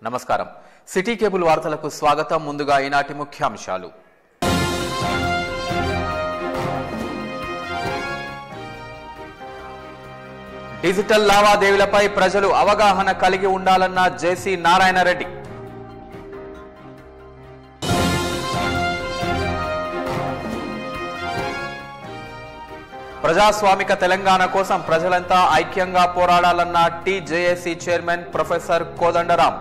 నమస్కారం city cable వార్తలకు స్వాగతం ముందుగా ఈనాటి ముఖ్యాంశాలు డిజిటల్ లావాదేవీలపై ప్రజలు అవగాహన కలిగి ఉండాలన్న జేసీ నారాయణరెడ్డి ప్రజాస్వామిక తెలంగాణ కోసం ప్రజలంతా ఐక్యంగా పోరాడాలన్న టీజేఏసీ చైర్మన్ ప్రొఫెసర్ కోదండరాం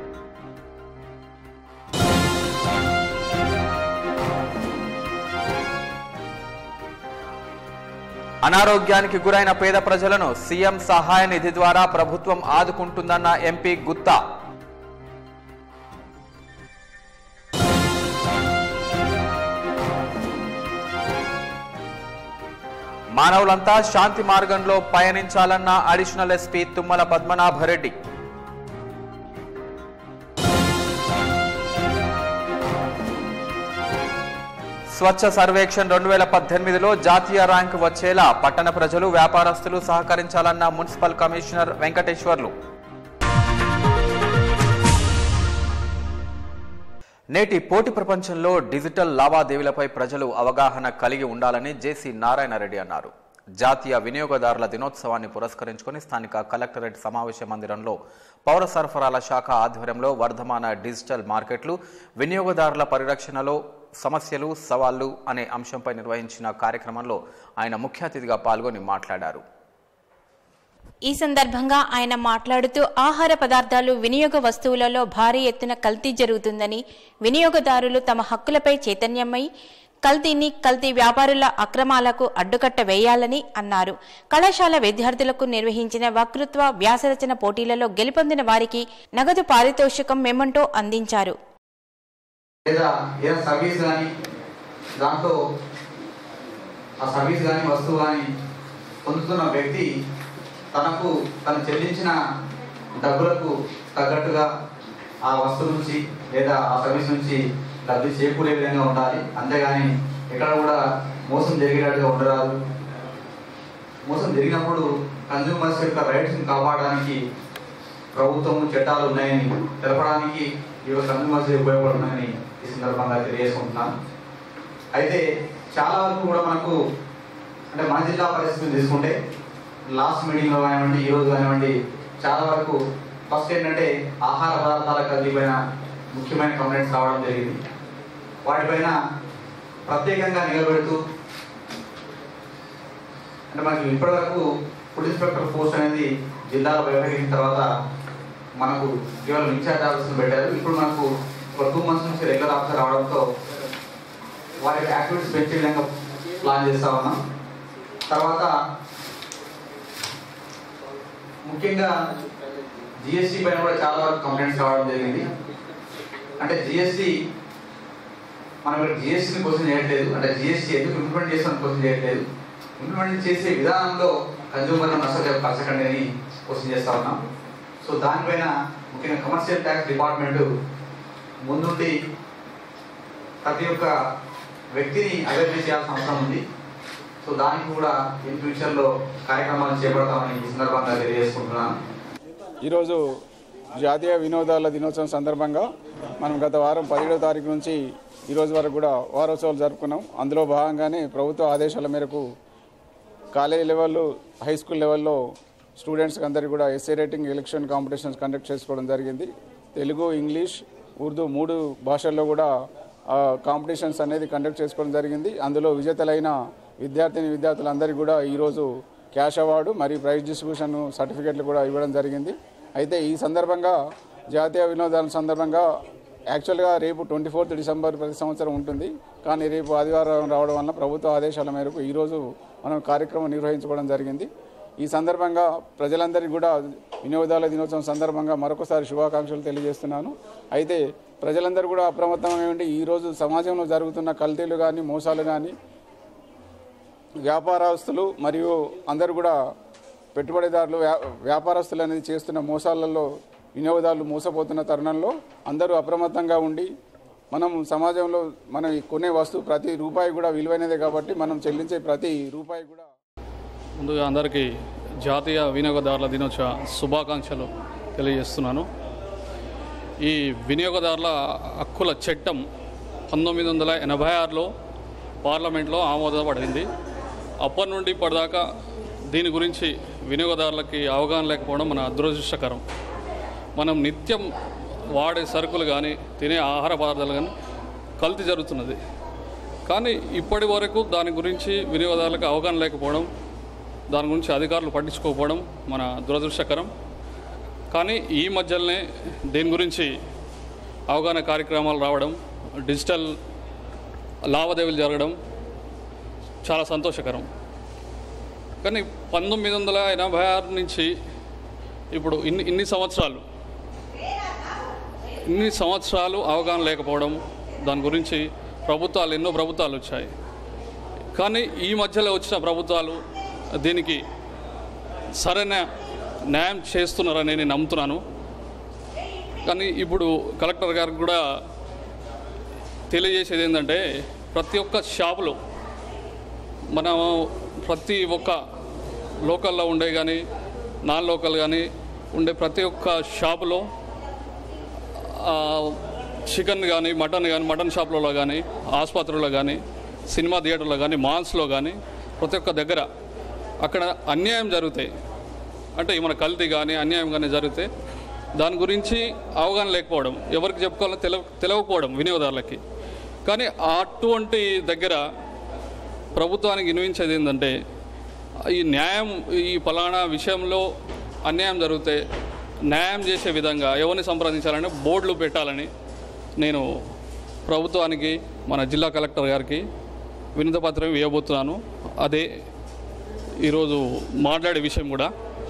అనారోగ్యానికి గురైన పేద ప్రజలను సీఎం సహాయ నిధి ద్వారా ప్రభుత్వం ఆదుకుంటుందన్న ఎంపీ గుత్తా మానవులంతా శాంతి మార్గంలో పయనించాలన్న అడిషనల్ ఎస్పీ తుమ్మల పద్మనాభరెడ్డి స్వచ్ఛ సర్వేక్షణ్ రెండు వేల పద్దెనిమిదిలో జాతీయ ర్యాంకు వచ్చేలా పట్టణ ప్రజలు వ్యాపారస్తులు సహకరించాలన్న మున్సిపల్ కమిషనర్ వెంకటేశ్వర్లు నేటి పోటీ ప్రపంచంలో డిజిటల్ లావాదేవీలపై ప్రజలు అవగాహన కలిగి ఉండాలని జేసీ నారాయణరెడ్డి అన్నారు జాతీయ వినియోగదారుల దినోత్సవాన్ని పురస్కరించుకొని స్థానిక కలెక్టరేట్ సమావేశ మందిరంలో పౌర సరఫరాల శాఖ ఆధ్వర్యంలో వర్ధమాన డిజిటల్ మార్కెట్లు వినియోగదారుల పరిరక్షణలో సమస్యలు సవాళ్లు అనే అంశంపై నిర్వహించిన కార్యక్రమంలో ఆయన ముఖ్య అతిథిగా పాల్గొని మాట్లాడారు ఈ సందర్భంగా ఆయన మాట్లాడుతూ ఆహార పదార్థాలు వినియోగ వస్తువులలో భారీ ఎత్తున కల్తీ జరుగుతుందని వినియోగదారులు తమ హక్కులపై చైతన్యమై కల్తీని కల్తీ వ్యాపారుల అక్రమాలకు అడ్డుకట్ట వేయాలని అన్నారు కళాశాల విద్యార్థులకు నిర్వహించిన వక్తృత్వ వ్యాసరచన పోటీలలో గెలుపొందిన వారికి నగదు పారితోషికం మెమంటో అందించారు లేదా ఏదైనా సర్వీస్ కానీ దాంట్లో ఆ సర్వీస్ కానీ వస్తువు కానీ పొందుతున్న వ్యక్తి తనకు తను చెల్లించిన డబ్బులకు తగ్గట్టుగా ఆ వస్తువు నుంచి లేదా ఆ సర్వీస్ నుంచి లబ్ధి చేకూరే విధంగా ఉండాలి అంతేగాని ఎక్కడ కూడా మోసం జరిగేటట్టుగా ఉండరాదు మోసం జరిగినప్పుడు కన్జ్యూమర్స్ యొక్క రైట్స్ని కాపాడడానికి ప్రభుత్వం చట్టాలు ఉన్నాయని తెలపడానికి ఈ యొక్క కన్జ్యూమర్స్ ఉపయోగపడుతున్నాయని ఈ సందర్భంగా తెలియజేసుకుంటున్నాను అయితే చాలా వరకు కూడా మనకు అంటే మన జిల్లా పరిస్థితిని తీసుకుంటే లాస్ట్ మీటింగ్లో కానివ్వండి ఈ రోజు కానివ్వండి చాలా వరకు ఫస్ట్ ఏంటంటే ఆహార పదార్థాల కల్తీపైన ముఖ్యమైన కంప్లైంట్స్ రావడం జరిగింది వాటిపైన ప్రత్యేకంగా నిలబెడుతూ అంటే మనకి ఇప్పటివరకు ఫుడ్ ఇన్స్పెక్టర్ పోస్ట్ అనేది జిల్లాలో వ్యవహరించిన తర్వాత మనకు కేవలం ఇన్ఛార్జ్ ఆఫీసులు పెట్టారు ఇప్పుడు మనకు ఒక టూ మంత్స్ నుంచి రెగ్యులర్ ఆఫీసర్ రావడంతో వారి యొక్క యాక్టివిటీస్ పెంచే విధంగా ప్లాన్ చేస్తా ఉన్నాం తర్వాత ముఖ్యంగా జిఎస్టీ పైన కూడా చాలా వరకు కంప్లైంట్స్ రావడం జరిగింది అంటే జిఎస్టీ మనం ఇక్కడ జిఎస్టీని క్వశ్చన్ చేయట్లేదు అంటే జిఎస్టీ ఎందుకు ఇంప్లిమెంట్ చేస్తామని క్వశ్చన్ చేయట్లేదు ఇంప్లిమెంట్ చేసే విధానంలో కన్జ్యూమర్ నష్టపరచకండి అని క్వశ్చన్ చేస్తా ఉన్నాం సో దానిపైన ముఖ్యంగా కమర్షియల్ ట్యాక్స్ డిపార్ట్మెంట్ ముందుండి ప్రతి ఒక్క వ్యక్తిని అవేర్నెస్ చేయాల్సిన అవసరం ఉంది సో దానికి కూడా ఇన్ ఫ్యూచర్లో కార్యక్రమాలు చేపడతామని ఈ సందర్భంగా తెలియజేసుకుంటున్నాను ఈరోజు జాతీయ వినోదాల దినోత్సవం సందర్భంగా మనం గత వారం పదిహేడవ తారీఖు నుంచి ఈ రోజు వరకు కూడా వారోత్సవాలు జరుపుకున్నాం అందులో భాగంగానే ప్రభుత్వ ఆదేశాల మేరకు కాలేజీ లెవెల్లో హై స్కూల్ లెవెల్లో స్టూడెంట్స్కి అందరికీ కూడా essay writing elocution competitions conduct చేసుకోవడం జరిగింది తెలుగు ఇంగ్లీష్ ఉర్దూ మూడు భాషల్లో కూడా ఆ, కాంపిటీషన్స్ అనేది కండక్ట్ చేసుకోవడం జరిగింది అందులో విజేతలైన విద్యార్థిని విద్యార్థులందరికీ కూడా ఈరోజు క్యాష్ అవార్డు మరియు ప్రైజ్ డిస్ట్రిబ్యూషన్ సర్టిఫికెట్లు కూడా ఇవ్వడం జరిగింది అయితే ఈ సందర్భంగా జాతీయ వినోదాల సందర్భంగా యాక్చువల్గా రేపు ట్వంటీ ఫోర్త్ డిసెంబర్ ప్రతి సంవత్సరం ఉంటుంది కానీ రేపు ఆదివారం రావడం వల్ల ప్రభుత్వ ఆదేశాల మేరకు ఈరోజు మనం కార్యక్రమం నిర్వహించుకోవడం జరిగింది ఈ సందర్భంగా ప్రజలందరికీ కూడా వినియోగదారుల దినోత్సవం సందర్భంగా మరొకసారి శుభాకాంక్షలు తెలియజేస్తున్నాను అయితే ప్రజలందరూ కూడా అప్రమత్తంగా ఉండి ఈరోజు సమాజంలో జరుగుతున్న కల్తీలు కానీ మోసాలు కానీ వ్యాపారస్తులు మరియు అందరూ కూడా పెట్టుబడిదారులు వ్యా వ్యాపారస్తులు అనేది చేస్తున్న మోసాలలో వినియోగదారులు మోసపోతున్న తరుణంలో అందరూ అప్రమత్తంగా ఉండి మనం సమాజంలో మనం కొనే వస్తువు ప్రతి రూపాయి కూడా విలువైనదే కాబట్టి మనం చెల్లించే ప్రతి రూపాయి కూడా ముందుగా అందరికీ జాతీయ వినియోగదారుల దినోత్సవ శుభాకాంక్షలు తెలియజేస్తున్నాను ఈ వినియోగదారుల హక్కుల చట్టం పంతొమ్మిది వందల ఎనభై ఆరులో పార్లమెంట్లో ఆమోదపడింది అప్పటి నుండి ఇప్పటిదాకా దీని గురించి వినియోగదారులకి అవగాహన లేకపోవడం మన అదృష్టకరం మనం నిత్యం వాడే సరుకులు కానీ తినే ఆహార పదార్థాలు కానీ కల్తీ జరుగుతున్నది కానీ ఇప్పటి వరకు దాని గురించి వినియోగదారులకు అవగాహన లేకపోవడం దాని గురించి అధికారులు పట్టించుకోకపోవడం మన దురదృష్టకరం కానీ ఈ మధ్యలోనే దీని గురించి అవగాహన కార్యక్రమాలు రావడం డిజిటల్ లావాదేవీలు జరగడం చాలా సంతోషకరం కానీ పంతొమ్మిది వందల ఎనభై ఆరు నుంచి ఇప్పుడు ఇన్ని ఇన్ని సంవత్సరాలు ఇన్ని సంవత్సరాలు అవగాహన లేకపోవడం దాని గురించి ప్రభుత్వాలు ఎన్నో ప్రభుత్వాలు వచ్చాయి కానీ ఈ మధ్యలో వచ్చిన ప్రభుత్వాలు దీనికి సరైన న్యాయం చేస్తున్నారని నేను నమ్ముతున్నాను కానీ ఇప్పుడు కలెక్టర్ గారికి కూడా తెలియజేసేది ఏంటంటే ప్రతి ఒక్క షాపులో మనం ప్రతి ఒక్క లోకల్లో ఉండే కానీ నాన్ లోకల్ కానీ ఉండే ప్రతి ఒక్క షాపులో చికెన్ కానీ మటన్ కానీ మటన్ షాపులలో కానీ ఆసుపత్రుల్లో కానీ సినిమా థియేటర్లో కానీ మాల్స్లో కానీ ప్రతి ఒక్క దగ్గర అక్కడ అన్యాయం జరుగుతాయి అంటే మన కల్తీ కానీ అన్యాయం కానీ జరిగితే దాని గురించి అవగాహన లేకపోవడం ఎవరికి చెప్పుకోవాలో తెల తెలియకపోవడం వినియోగదారులకి కానీ అటువంటి దగ్గర ప్రభుత్వానికి వినిపించేది ఏంటంటే ఈ న్యాయం ఈ ఫలానా విషయంలో అన్యాయం జరిగితే న్యాయం చేసే విధంగా ఎవరిని సంప్రదించాలని బోర్డులు పెట్టాలని నేను ప్రభుత్వానికి మన జిల్లా కలెక్టర్ గారికి వినతి పత్రం ఇవ్వబోతున్నాను అదే ఈరోజు మాట్లాడే విషయం కూడా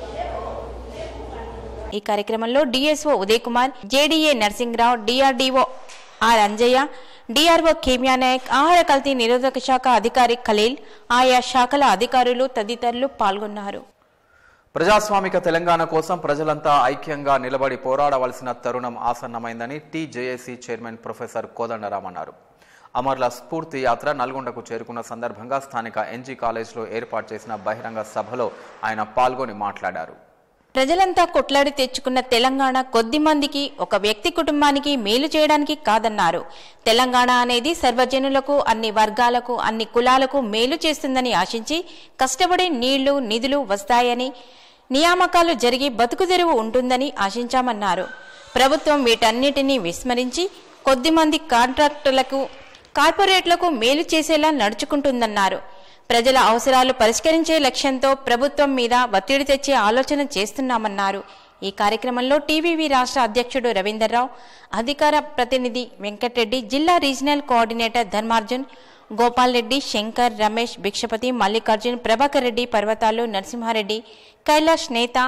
ఈ కార్యక్రమంలో DSO Uday Kumar JDA Narsingrao DRDO R Anjaiah DRO Kemiya Nayak ఆహార కల్తీ నిరోధక శాఖ అధికారి ఖలీల్ ఆయా శాఖల అధికారులు తదితరులు పాల్గొన్నారు ప్రజాస్వామిక తెలంగాణ కోసం ప్రజలంతా ఐక్యంగా నిలబడి పోరాడవలసిన తరుణం ఆసన్నమైందని టీజేఏసీ చైర్మన్ ప్రొఫెసర్ కోదండరాం అన్నారు అమర్ల స్ఫూర్తి యాత్ర నల్గొండకు చేరుకున్న సందర్భంగా స్థానిక ఎన్జీ కాలేజ్లో ఏర్పాటు చేసిన బహిరంగ సభలో ఆయన పాల్గొని మాట్లాడారు ప్రజలంతా కొట్లాడి తెచ్చుకున్న తెలంగాణ కొద్ది మందికి ఒక వ్యక్తి కుటుంబానికి మేలు చేయడానికి కాదన్నారు తెలంగాణ అనేది సర్వజనులకు అన్ని వర్గాలకు అన్ని కులాలకు మేలు చేస్తుందని ఆశించి కష్టపడి నీళ్లు నిధులు వస్తాయని నియామకాలు జరిగి బతుకుదెరువు ఉంటుందని ఆశించామన్నారు ప్రభుత్వం వీటన్నిటినీ విస్మరించి కొద్దిమంది కాంట్రాక్టులకు కార్పొరేట్లకు మేలు చేసేలా నడుచుకుంటుందన్నారు ప్రజల అవసరాలు పరిష్కరించే లక్ష్యంతో ప్రభుత్వం మీద ఒత్తిడి తెచ్చే ఆలోచన చేస్తున్నామన్నారు ఈ కార్యక్రమంలో టీవీవీ రాష్ట్ర అధ్యక్షుడు రవీందర్రావు అధికార ప్రతినిధి వెంకటరెడ్డి జిల్లా రీజనల్ కోఆర్డినేటర్ ధర్మార్జున్ గోపాల్ రెడ్డి శంకర్ రమేష్ భిక్షపతి మల్లికార్జున్ ప్రభాకర్ రెడ్డి పర్వతాలు నరసింహారెడ్డి కైలాష్ నేత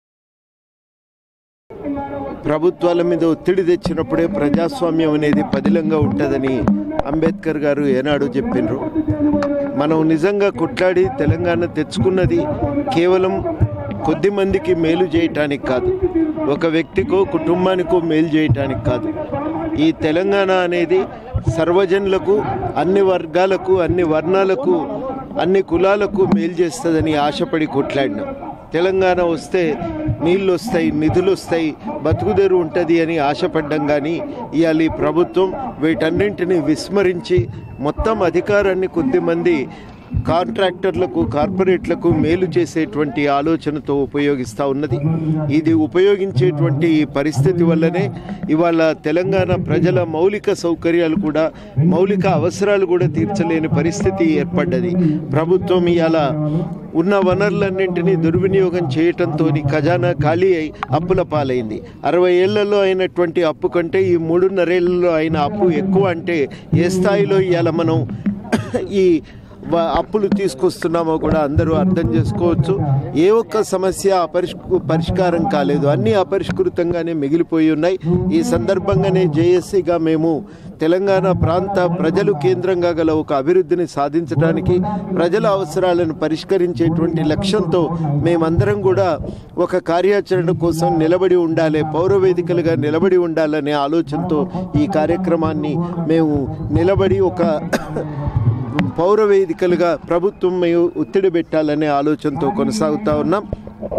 ప్రభుత్వాల మీద ఒత్తిడి తెచ్చినప్పుడే ప్రజాస్వామ్యం అనేది పదిలంగా ఉంటుందని అంబేద్కర్ గారు ఏనాడు చెప్పిండ్రు మనం నిజంగా కొట్లాడి తెలంగాణ తెచ్చుకున్నది కేవలం కొద్ది మందికి మేలు చేయటానికి కాదు ఒక వ్యక్తికో కుటుంబానికో మేలు చేయటానికి కాదు ఈ తెలంగాణ అనేది సర్వజనులకు అన్ని వర్గాలకు అన్ని వర్ణాలకు అన్ని కులాలకు మేలు చేస్తుందని ఆశపడి కొట్లాడినాం తెలంగాణ వస్తే నీళ్ళు వస్తాయి నిధులు వస్తాయి బతుకుదెరు ఉంటుంది అని ఆశపడ్డం కానీ ఇవాళ ఈ ప్రభుత్వం వీటన్నింటినీ విస్మరించి మొత్తం అధికారాన్ని కొద్దిమంది కాంట్రాక్టర్లకు కార్పొరేట్లకు మేలు చేసేటువంటి ఆలోచనతో ఉపయోగిస్తూ ఉన్నది ఇది ఉపయోగించేటువంటి ఈ పరిస్థితి వల్లనే ఇవాళ తెలంగాణ ప్రజల మౌలిక సౌకర్యాలు కూడా మౌలిక అవసరాలు కూడా తీర్చలేని పరిస్థితి ఏర్పడ్డది ప్రభుత్వం ఇవాళ ఉన్న వనరులన్నింటినీ దుర్వినియోగం చేయటంతో ఖజానా ఖాళీ అయి అప్పుల పాలైంది అరవై ఏళ్లలో అయినటువంటి అప్పు కంటే ఈ మూడున్నరేళ్లలో అయిన అప్పు ఎక్కువ అంటే ఏ స్థాయిలో ఇవాళ మనం ఈ వ- అప్పులు తీసుకొస్తున్నామో కూడా అందరూ అర్థం చేసుకోవచ్చు ఏ ఒక్క సమస్య అపరిష్క పరిష్కారం కాలేదు అన్నీ అపరిష్కృతంగానే మిగిలిపోయి ఉన్నాయి ఈ సందర్భంగానే జేఎస్సీగా మేము తెలంగాణ ప్రాంత ప్రజలు కేంద్రంగా గల ఒక అభివృద్ధిని సాధించడానికి ప్రజల అవసరాలను పరిష్కరించేటువంటి లక్ష్యంతో మేమందరం కూడా ఒక కార్యాచరణ కోసం నిలబడి ఉండాలి పౌర వేదికలుగా నిలబడి ఉండాలనే ఆలోచనతో ఈ కార్యక్రమాన్ని మేము నిలబడి ఒక పౌర వేదికలుగా ప్రభుత్వం మేము ఒత్తిడి పెట్టాలనే ఆలోచనతో కొనసాగుతా ఉన్నాం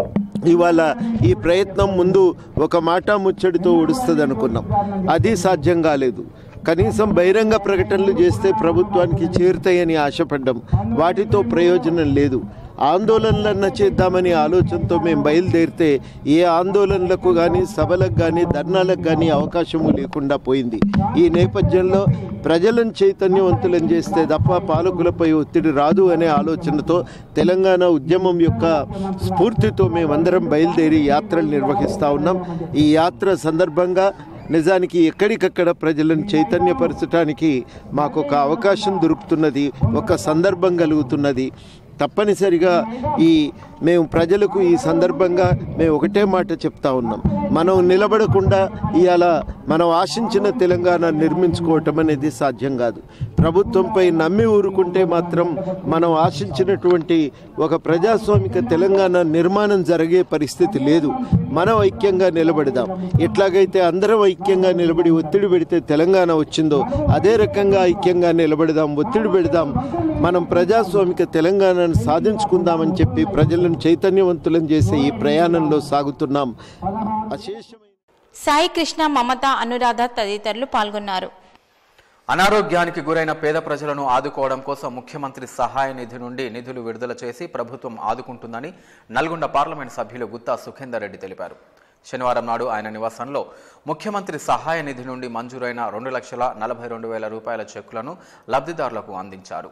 ఇవాళ ఈ ప్రయత్నం ముందు ఒక మాట ముచ్చడితో ఉడుస్తుంది అనుకున్నాం అది సాధ్యం కాలేదు కనీసం బహిరంగ ప్రకటనలు చేస్తే ప్రభుత్వానికి చేరుతాయని ఆశపడ్డాం వాటితో ప్రయోజనం లేదు ఆందోళనలన్న చేద్దామనే ఆలోచనతో మేము బయలుదేరితే ఏ ఆందోళనలకు కానీ సభలకు కానీ ధర్నాలకు కానీ అవకాశము లేకుండా పోయింది ఈ నేపథ్యంలో ప్రజలను చైతన్యవంతులను చేస్తే తప్ప పాలకులపై ఒత్తిడి రాదు అనే ఆలోచనతో తెలంగాణ ఉద్యమం యొక్క స్ఫూర్తితో మేమందరం బయలుదేరి యాత్రలు నిర్వహిస్తూ ఉన్నాం ఈ యాత్ర సందర్భంగా నిజానికి ఎక్కడికక్కడ ప్రజలను చైతన్యపరచడానికి మాకు ఒక అవకాశం దొరుకుతున్నది ఒక సందర్భం కలుగుతున్నది తప్పనిసరిగా ఈ మేము ప్రజలకు ఈ సందర్భంగా మేము ఒకటే మాట చెప్తా ఉన్నాం మనం నిలబడకుండా ఇవాళ మనం ఆశించిన తెలంగాణ నిర్మించుకోవటం అనేది సాధ్యం కాదు ప్రభుత్వంపై నమ్మి ఊరుకుంటే మాత్రం మనం ఆశించినటువంటి ఒక ప్రజాస్వామిక తెలంగాణ నిర్మాణం జరిగే పరిస్థితి లేదు మనం ఐక్యంగా నిలబడదాం ఎట్లాగైతే అందరం ఐక్యంగా నిలబడి ఒత్తిడి పెడితే తెలంగాణ వచ్చిందో అదే రకంగా ఐక్యంగా నిలబడదాం ఒత్తిడి పెడదాం మనం ప్రజాస్వామిక తెలంగాణను సాధించుకుందామని చెప్పి ప్రజలను చైతన్యవంతులను చేసే ఈ ప్రయాణంలో సాగుతున్నాం అశేషమైన సాయి కృష్ణ మమత అనురాధ తదితరులు పాల్గొన్నారు అనారోగ్యానికి గురైన పేద ప్రజలను ఆదుకోవడం కోసం ముఖ్యమంత్రి సహాయ నిధి నుండి నిధులు విడుదల చేసి ప్రభుత్వం ఆదుకుంటుందని నల్గొండ పార్లమెంట్ సభ్యులు గుత్తా సుఖేందర్ రెడ్డి తెలిపారు శనివారం నాడు ఆయన నివాసంలో ముఖ్యమంత్రి సహాయ నిధి నుండి మంజూరైన రెండు లక్షల నలభై రెండు వేల రూపాయల చెక్కులను లబ్ధిదారులకు అందించారు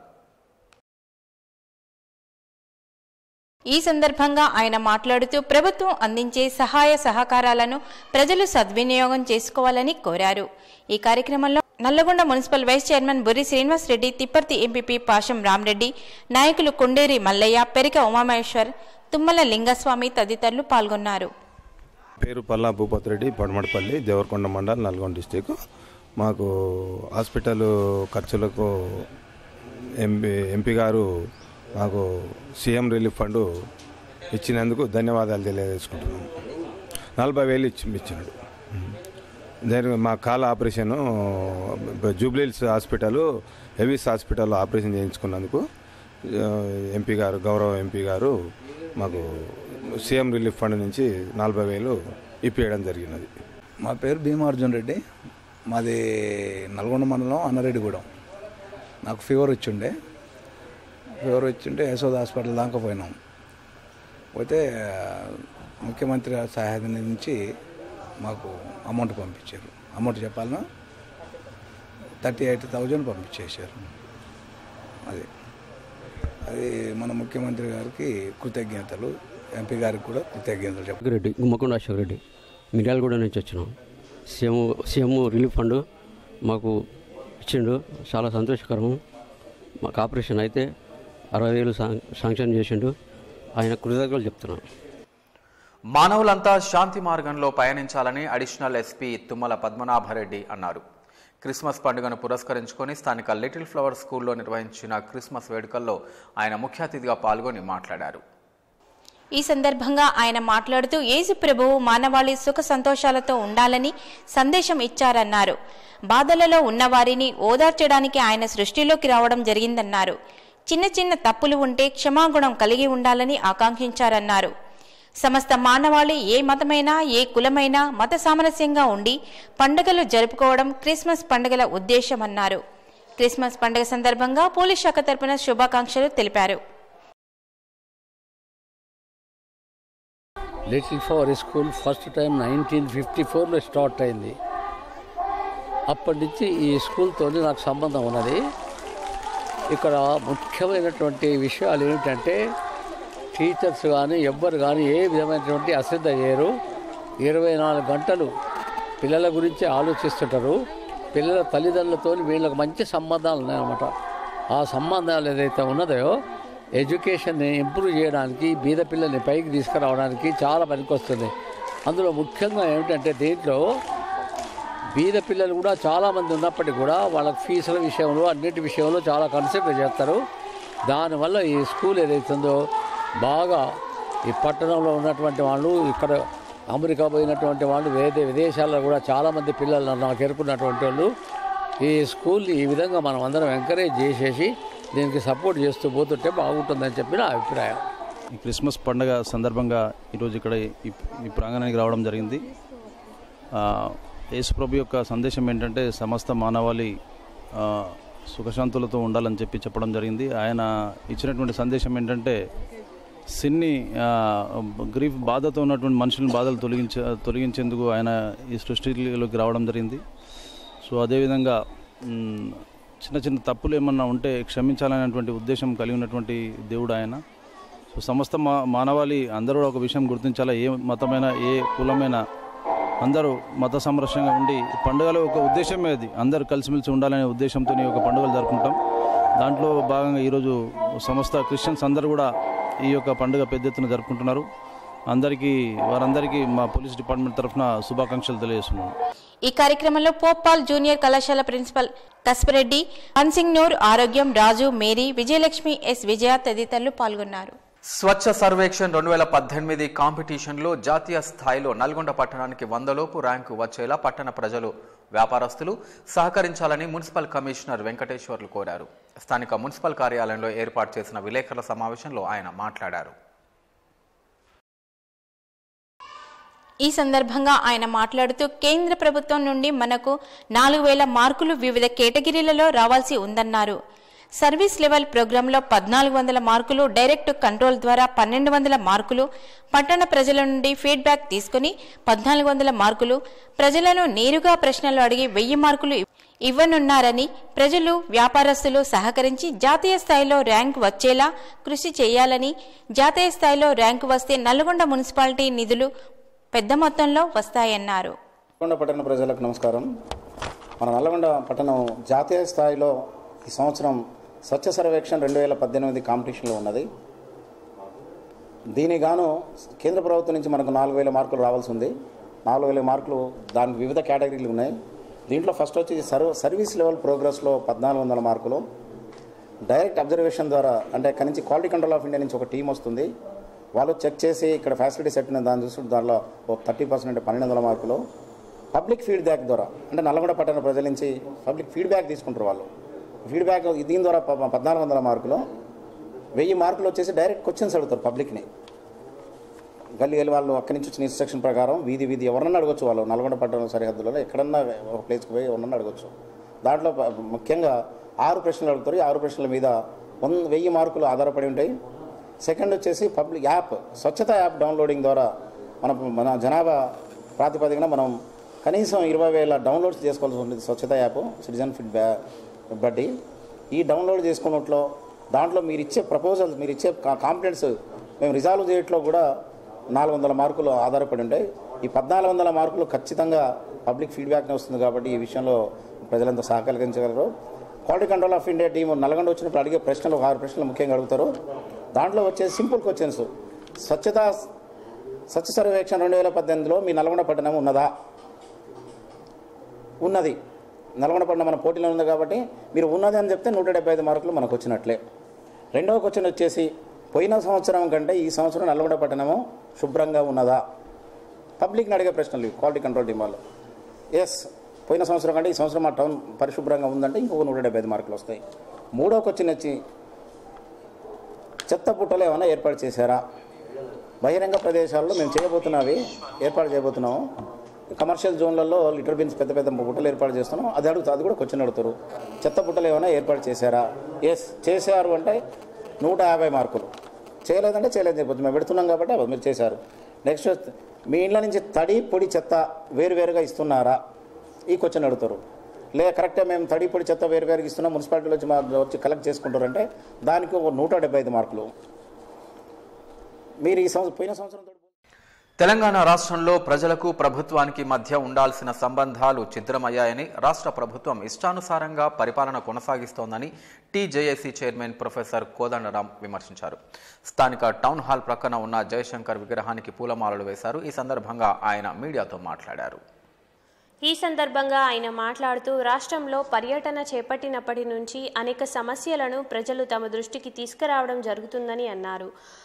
ఈ సందర్భంగా ఆయన మాట్లాడుతూ ప్రభుత్వం అందించే సహాయ సహకారాలను ప్రజలు సద్వినియోగం చేసుకోవాలని కోరారు ఈ కార్యక్రమంలో Nalgonda municipal vice chairman Burri Srinivas Reddy Tipparthi MPP Pasham Ramareddy నాయకులు కొండేరి మల్లయ్య పెరిక ఉమామహేశ్వర్ తుమ్మల లింగస్వామి తదితరులు పాల్గొన్నారు పేరు పల్లా భూపతి రెడ్డి పడమడపల్లి దేవరకొండ మండల్ నల్గొండ డిస్టిక్ మాకు హాస్పిటల్ ఖర్చులకు ఎంపీ ఎంపీ గారు మాకు సీఎం రిలీఫ్ ఫండ్ ఇచ్చినందుకు ధన్యవాదాలు తెలియజేసుకుంటున్నాం నలభై వేలు ఇచ్చి ఇచ్చినాడు దాని మా కాల ఆపరేషన్ జూబ్లీల్స్ హాస్పిటల్ హెవీస్ హాస్పిటల్ ఆపరేషన్ చేయించుకున్నందుకు ఆ, ఎంపీ గారు గౌరవ ఎంపీ గారు మాకు సీఎం రిలీఫ్ ఫండ్ నుంచి నలభై వేలు ఇప్పించడం జరిగినది మా పేరు భీమార్జున్ రెడ్డి మాది నల్గొండ మండలం అన్నారెడ్డిగూడెం నాకు ఫీవర్ వచ్చిండే ఫీవర్ వచ్చింటే యశోద హాస్పిటల్ దాకా పోయినాం పోతే ఆ, ముఖ్యమంత్రి సహాయ నిధి నుంచి మాకు అమౌంట్ పంపించారు అమౌంట్ చెప్పాలన్నా థర్టీ ఎయిట్ థౌజండ్ పంపించేశారు అది అది మన ముఖ్యమంత్రి గారికి కృతజ్ఞతలు ఎంపీ గారికి కూడా కృతజ్ఞతలు చెప్పాలి రెడ్డి గుమ్మకొండ అశోక్ రెడ్డి మిర్యాలగూడ నుంచి వచ్చినాం సీఎం సీఎం రిలీఫ్ ఫండ్ మాకు ఇచ్చిండు చాలా సంతోషకరం మాకు ఆపరేషన్ అయితే అరవై వేలు శాం- శాంక్షన్ చేసిండు ఆయన కృతజ్ఞతలు చెప్తున్నాం మానవులంతా శాంతి మార్గంలో పయనించాలని అడిషనల్ ఎస్పీ తుమ్మల పద్మనాభరెడ్డి అన్నారు క్రిస్మస్ పండుగను పురస్కరించుకొని స్థానిక లిటిల్ ఫ్లవర్ స్కూల్లో నిర్వహించిన క్రిస్మస్ వేడుకల్లో ఆయన ముఖ్య అతిథిగా పాల్గొని మాట్లాడారు ఈ సందర్భంగా ఆయన మాట్లాడుతూ యేసు ప్రభువు మానవాళి సుఖ సంతోషాలతో ఉండాలని సందేశం ఇచ్చారన్నారు బాధలలో ఉన్నవారిని ఓదార్చడానికి ఆయన సృష్టిలోకి రావడం జరిగిందన్నారు చిన్న చిన్న తప్పులు ఉంటే క్షమాగుణం కలిగి ఉండాలని ఆకాంక్షించారన్నారు సమస్త మానవాళి ఏ మతమైనా ఏ కులమైనా మత సామరస్యంగా ఉండి పండుగలు జరుపుకోవడం క్రిస్మస్ పండుగల ఉద్దేశమన్నారు క్రిస్మస్ పండుగ సందర్భంగా పోలీస్ శాఖ తరపున శుభాకాంక్షలు తెలిపారు little flower school first time nineteen fifty ఫోర్లో స్టార్ట్ అయింది అప్పటి నుంచి ఈ స్కూల్తో నాకు సంబంధం ఉన్నది ఇక్కడ ముఖ్యమైనటువంటి విషయాలు ఏమిటంటే టీచర్స్ కానీ ఎవ్వరు కానీ ఏ విధమైనటువంటి అశ్రద్ధ చేయరు ఇరవై నాలుగు గంటలు పిల్లల గురించి ఆలోచిస్తుంటారు పిల్లల తల్లిదండ్రులతో వీళ్ళకి మంచి సంబంధాలు ఉన్నాయన్నమాట ఆ సంబంధాలు ఏదైతే ఉన్నదో ఎడ్యుకేషన్ని ఇంప్రూవ్ చేయడానికి బీద పిల్లల్ని పైకి తీసుకురావడానికి చాలా పనికొస్తుంది అందులో ముఖ్యంగా ఏమిటంటే దీంట్లో బీద పిల్లలు కూడా చాలామంది ఉన్నప్పటికీ కూడా వాళ్ళకి ఫీజుల విషయంలో అన్నిటి విషయంలో చాలా కన్సిడర్ చేస్తారు దానివల్ల ఈ స్కూల్ ఏదైతుందో బాగా ఈ పట్టణంలో ఉన్నటువంటి వాళ్ళు ఇక్కడ అమెరికా పోయినటువంటి వాళ్ళు వేరే విదేశాల్లో కూడా చాలామంది పిల్లలు నాకు ఎరుకున్నటువంటి వాళ్ళు ఈ స్కూల్ని ఈ విధంగా మనం అందరం ఎంకరేజ్ చేసేసి దీనికి సపోర్ట్ చేస్తూ పోతుంటే బాగుంటుందని చెప్పి నా అభిప్రాయం ఈ క్రిస్మస్ పండుగ సందర్భంగా ఈరోజు ఇక్కడ ఈ ఈ ప్రాంగణానికి రావడం జరిగింది ఆ, యేసుప్రభు యొక్క సందేశం ఏంటంటే సమస్త మానవాళి ఆ, సుఖశాంతులతో ఉండాలని చెప్పి చెప్పడం జరిగింది ఆయన ఇచ్చినటువంటి సందేశం ఏంటంటే సిన్ని గ్రీఫ్ బాధతో ఉన్నటువంటి మనుషులను బాధలు తొలగించ తొలగించేందుకు ఆయన ఈ సృష్టిలోకి రావడం జరిగింది సో అదేవిధంగా మ్, చిన్న చిన్న తప్పులు ఏమన్నా ఉంటే క్షమించాలనేటువంటి ఉద్దేశం కలిగి ఉన్నటువంటి దేవుడు ఆయన సో సమస్త మా మానవాళి అందరూ ఒక విషయం గుర్తించాలా ఏ మతమైన ఏ కులమైన అందరూ మత సంరక్షణగా ఉండి ఈ పండుగలో ఒక ఉద్దేశమే అది అందరూ కలిసిమెలిసి ఉండాలనే ఉద్దేశంతో ఈ యొక్క పండుగలు జరుపుకుంటాం దాంట్లో భాగంగా ఈరోజు సమస్త క్రిస్టియన్స్ అందరూ కూడా ఈ యొక్క పండుగ పెద్ద ఎత్తున జరుపుకుంటున్నారు అందరికీ వారందరికీ మా పోలీస్ డిపార్ట్మెంట్ తరఫున శుభాకాంక్షలు తెలియజేస్తున్నాను ఈ కార్యక్రమంలో పోప్పాల్ జూనియర్ కళాశాల ప్రిన్సిపల్ కస్పరెడ్డి హన్సింగ్నూర్ ఆరోగ్యం రాజు మేరీ విజయలక్ష్మి ఎస్ విజయ తదితరులు పాల్గొన్నారు స్వచ్ఛ సర్వేక్షణ్ రెండు వేల పద్దెనిమిది కాంపిటీషన్లో జాతీయ స్థాయిలో నల్గొండ పట్టణానికి వందలోపు ర్యాంకు వచ్చేలా పట్టణ ప్రజలు వ్యాపారస్తులు సహకరించాలని మున్సిపల్ కమిషనర్ వెంకటేశ్వర్లు కోరారు స్థానిక మున్సిపల్ కార్యాలయంలో ఏర్పాటు చేసిన విలేకరుల సమావేశంలో ఆయన మాట్లాడారు ఈ సందర్భంగా ఆయన మాట్లాడుతూ కేంద్ర ప్రభుత్వం నుండి మనకు నాలుగు వేల మార్కులు వివిధ కేటగిరీలలో రావాల్సి ఉందన్నారు సర్వీస్ లెవెల్ ప్రోగ్రాంలో పద్నాలుగు వందల మార్కులు డైరెక్ట్ కంట్రోల్ ద్వారా పన్నెండు వందల మార్కులు పట్టణ ప్రజల నుండి ఫీడ్బ్యాక్ తీసుకుని పద్నాలుగు వందల మార్కులు ప్రజలను నేరుగా ప్రశ్నలు అడిగి వెయ్యి మార్కులు ఇవ్వనున్నారని ప్రజలు వ్యాపారస్తులు సహకరించి జాతీయ స్థాయిలో ర్యాంక్ వచ్చేలా కృషి చేయాలని జాతీయ స్థాయిలో ర్యాంకు వస్తే నల్గొండ మున్సిపాలిటీ నిధులు పెద్ద మొత్తంలో వస్తాయన్నారు నల్గొండ పట్టణ ప్రజలకు నమస్కారం మన నల్గొండ పట్టణం జాతీయ స్థాయిలో ఈ సంవత్సరం స్వచ్ఛ సర్వేక్షణ రెండు వేల పద్దెనిమిది కాంపిటీషన్లో ఉన్నది దీనికి గాను కేంద్ర ప్రభుత్వం నుంచి మనకు నాలుగు వేల మార్కులు రావాల్సి ఉంది నాలుగు వేల మార్కులు దానికి వివిధ కేటగిరీలు ఉన్నాయి దీంట్లో ఫస్ట్ వచ్చి సర్వ సర్వీస్ లెవెల్ ప్రోగ్రెస్లో పద్నాలుగు వందల మార్కులు డైరెక్ట్ అబ్జర్వేషన్ ద్వారా అంటే అక్కడి నుంచి క్వాలిటీ కంట్రోల్ ఆఫ్ ఇండియా నుంచి ఒక టీం వస్తుంది వాళ్ళు చెక్ చేసి ఇక్కడ ఫెసిలిటీ సెట్ ఉన్న దాన్ని చూసి దాంట్లో ఒక థర్టీ పర్సెంట్ అంటే పన్నెండు వందల మార్కులు పబ్లిక్ ఫీడ్బ్యాక్ ద్వారా అంటే నల్గొండ పట్టణ ప్రజల నుంచి పబ్లిక్ ఫీడ్బ్యాక్ తీసుకుంటారు వాళ్ళు ఫీడ్బ్యాక్ దీని ద్వారా ప- పద్నాలుగు వందల మార్కులు వెయ్యి మార్కులు వచ్చేసి డైరెక్ట్ క్వశ్చన్స్ అడుగుతారు పబ్లిక్ని గల్లీ గల్లీ వాళ్ళు అక్కడి నుంచి వచ్చిన ఇన్స్ట్రక్షన్ ప్రకారం వీధి వీధి ఎవరన్నా అడగొచ్చు వాళ్ళు నల్గొండ పట్టణం సరిహద్దులలో ఎక్కడన్నా ఒక ప్లేస్కి పోయి ఎవరన్నా అడగొచ్చు దాంట్లో ప- ముఖ్యంగా ఆరు ప్రశ్నలు అడుగుతారు ఈ ఆరు ప్రశ్నల మీద వంద వెయ్యి మార్కులు ఆధారపడి ఉంటాయి సెకండ్ వచ్చేసి public app Swachhata app downloading ద్వారా మన మన జనాభా ప్రాతిపదికన మనం కనీసం ఇరవై వేల డౌన్లోడ్స్ చేసుకోవాల్సి ఉంటుంది స్వచ్ఛత యాప్ సిటిజన్ ఫీడ్బ్యాక్ బట్టి ఈ డౌన్లోడ్ చేసుకున్నట్లో దాంట్లో మీరు ఇచ్చే ప్రపోజల్స్ మీరు ఇచ్చే కాంప్లైంట్స్ మేము రిజాల్వ్ చేయట్లో కూడా నాలుగు వందల మార్కులు ఆధారపడి ఉంటాయి ఈ పద్నాలుగు వందల మార్కులు ఖచ్చితంగా పబ్లిక్ ఫీడ్బ్యాక్నే వస్తుంది కాబట్టి ఈ విషయంలో ప్రజలంతా సహకరించగలరు quality control of India team Nalgonda వచ్చినప్పుడు అడిగే ప్రశ్నలు ఒక ఆరు ప్రశ్నలు ముఖ్యంగా అడుగుతారు దాంట్లో వచ్చే సింపుల్ క్వశ్చన్స్ స్వచ్ఛత స్వచ్ఛ సర్వేక్షణ రెండు వేల పద్దెనిమిదిలో మీ నల్గొండ పట్టణం ఉన్నదా ఉన్నది నల్గొండ పట్టణం మన పోటీలో ఉంది కాబట్టి మీరు ఉన్నది అని చెప్తే నూట డెబ్బై ఐదు మార్కులు మనకు వచ్చినట్లే రెండవ క్వశ్చన్ వచ్చేసి పోయిన సంవత్సరం కంటే ఈ సంవత్సరం నల్గొండ పట్టణము శుభ్రంగా ఉన్నదా పబ్లిక్ని అడిగే ప్రశ్నలు ఇవి, క్వాలిటీ కంట్రోల్ టీం వాళ్ళు ఎస్ పోయిన సంవత్సరం కంటే ఈ సంవత్సరం మా టౌన్ పరిశుభ్రంగా ఉందంటే ఇంకొక నూట డెబ్బై ఐదు మార్కులు వస్తాయి మూడో క్వశ్చన్ వచ్చి చెత్త పుట్టలు ఏమైనా ఏర్పాటు చేశారా బహిరంగ ప్రదేశాల్లో మేము చేయబోతున్నవి ఏర్పాటు చేయబోతున్నాము కమర్షియల్ జోన్లలో లిటర్ బిన్స్ పెద్ద పెద్ద బుట్టలు ఏర్పాటు చేస్తున్నాం అది అడుగుతా అది కూడా క్వశ్చన్ అడుగుతారు చెత్త బుట్టలు ఏమైనా ఏర్పాటు చేశారా ఎస్ చేశారు అంటే నూట యాభై మార్కులు చేయలేదంటే చేయలేదు చెప్పొచ్చు మేము పెడుతున్నాం కాబట్టి అవ్వదు, మీరు చేశారు నెక్స్ట్ మీ ఇంట్లో నుంచి తడి పొడి చెత్త వేరువేరుగా ఇస్తున్నారా ఈ క్వశ్చన్ అడుగుతారు లే కరెక్టే మేము తడి పొడి చెత్త వేరువేరుగా ఇస్తున్నాం మున్సిపాలిటీలో వచ్చి మా వచ్చి కలెక్ట్ చేసుకుంటారంటే దానికి ఒక నూట డెబ్బై ఐదు మార్కులు మీరు ఈ సంవత్సరం పోయిన సంవత్సరం తెలంగాణ రాష్ట్రంలో ప్రజలకు ప్రభుత్వానికి మధ్య ఉండాల్సిన సంబంధాలు ఛిద్రమయ్యాయని రాష్ట్ర ప్రభుత్వం ఇష్టానుసారంగా పరిపాలన కొనసాగిస్తోందని టీజేఏసీ చైర్మన్ ప్రొఫెసర్ కోదండరాం విమర్శించారు స్థానిక టౌన్ హాల్ ప్రక్కన ఉన్న జయశంకర్ విగ్రహానికి పూలమాలలు వేశారు ఈ సందర్భంగా ఆయన మీడియాతో మాట్లాడారు ఈ సందర్భంగా ఆయన మాట్లాడుతూ రాష్ట్రంలో పర్యటన చేపట్టినప్పటి నుంచి అనేక సమస్యలను ప్రజలు తమ దృష్టికి తీసుకురావడం జరుగుతుందని అన్నారు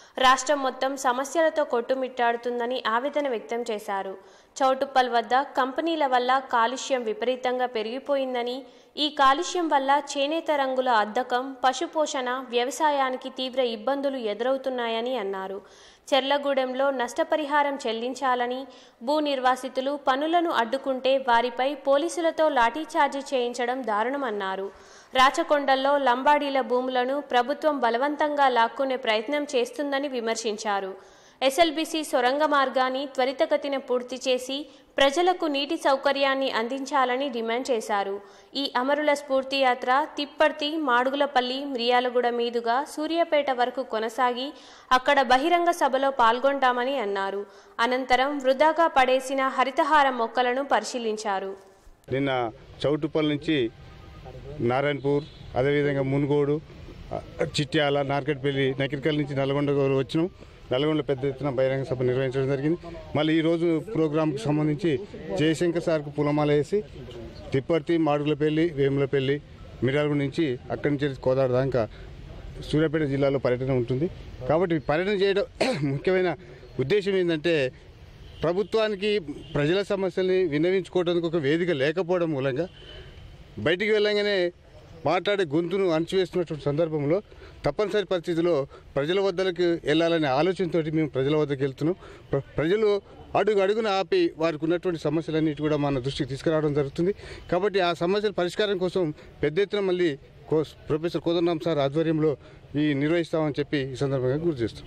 రాష్ట్రం మొత్తం సమస్యలతో కొట్టుమిట్టాడుతుందని ఆవేదన వ్యక్తం చేశారు చౌటుప్పల్ వద్ద కంపెనీల వల్ల కాలుష్యం విపరీతంగా పెరిగిపోయిందని ఈ కాలుష్యం వల్ల చేనేత రంగుల అద్దకం పశుపోషణ వ్యవసాయానికి తీవ్ర ఇబ్బందులు ఎదురవుతున్నాయని అన్నారు చెర్లగూడెంలో నష్టపరిహారం చెల్లించాలని భూ నిర్వాసితులు పనులను అడ్డుకుంటే వారిపై పోలీసులతో లాఠీచార్జీ చేయించడం దారుణమన్నారు రాచకొండల్లో లంబాడీల భూములను ప్రభుత్వం బలవంతంగా లాక్కునే ప్రయత్నం చేస్తుందని విమర్శించారు ఎస్ఎల్బీసీ సొరంగ మార్గాన్ని త్వరితగతిన పూర్తి చేసి ప్రజలకు నీటి సౌకర్యాన్ని అందించాలని డిమాండ్ చేశారు ఈ అమరుల స్ఫూర్తి యాత్ర తిప్పర్తి మాడుగులపల్లి మిర్యాలగూడ మీదుగా సూర్యాపేట వరకు కొనసాగి అక్కడ బహిరంగ సభలో పాల్గొంటామని అన్నారు అనంతరం వృధాగా పడేసిన హరితహార మొక్కలను పరిశీలించారు నిన్న చౌటుప్పల్ నుంచి నారాయణపూర్ అదేవిధంగా మునుగోడు ఆ, చిట్యాల నార్కెట్పల్లి నకిరికల్ నుంచి నల్గొండ వచ్చినాం నల్గొండ పెద్ద ఎత్తున బహిరంగ సభ నిర్వహించడం జరిగింది మళ్ళీ ఈరోజు ప్రోగ్రాంకి సంబంధించి జయశంకర్ సార్కు పూలమాల వేసి తిప్పర్తి మాడుగులపల్లి వేములపల్లి మిర్యాలగూడ నుంచి అక్కడి నుంచి కోదాడ దాకా సూర్యాపేట జిల్లాలో పర్యటన ఉంటుంది కాబట్టి పర్యటన చేయడం ముఖ్యమైన ఉద్దేశం ఏంటంటే ప్రభుత్వానికి ప్రజల సమస్యల్ని విన్నవించుకోవడానికి ఒక వేదిక లేకపోవడం మూలంగా బయటికి వెళ్ళంగానే మాట్లాడే గొంతును అణచివేస్తున్నటువంటి సందర్భంలో తప్పనిసరి పరిస్థితిలో ప్రజల వద్దలకు వెళ్ళాలనే ఆలోచనతో మేము ప్రజల వద్దకు వెళ్తున్నాం ప్ర- ప్రజలు అడుగు అడుగున ఆపి వారికి ఉన్నటువంటి సమస్యలన్నిటి కూడా మన దృష్టికి తీసుకురావడం జరుగుతుంది కాబట్టి ఆ సమస్యల పరిష్కారం కోసం పెద్ద ఎత్తున మళ్ళీ కో ప్రొఫెసర్ కోదండరామ్ సార్ ఆధ్వర్యంలో ఈ నిర్వహిస్తామని చెప్పి ఈ సందర్భంగా గుర్తు చేస్తాం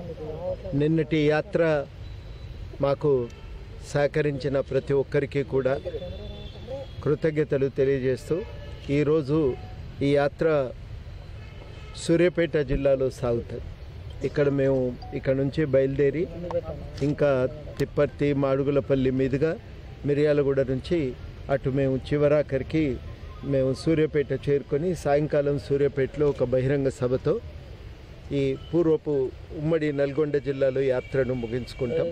నిన్నటి యాత్ర మాకు సహకరించిన ప్రతి ఒక్కరికి కూడా కృతజ్ఞతలు తెలియజేస్తూ ఈరోజు ఈ యాత్ర సూర్యాపేట జిల్లాలో సాగుతుంది ఇక్కడ మేము ఇక్కడ నుంచి బయలుదేరి ఇంకా తిప్పర్తి మాడుగులపల్లి మీదుగా మిర్యాలగూడ నుంచి అటు మేము చివరాఖరికి మేము సూర్యాపేట చేరుకొని సాయంకాలం సూర్యాపేటలో ఒక బహిరంగ సభతో ఈ పూర్వపు ఉమ్మడి నల్గొండ జిల్లాలో యాత్రను ముగించుకుంటాం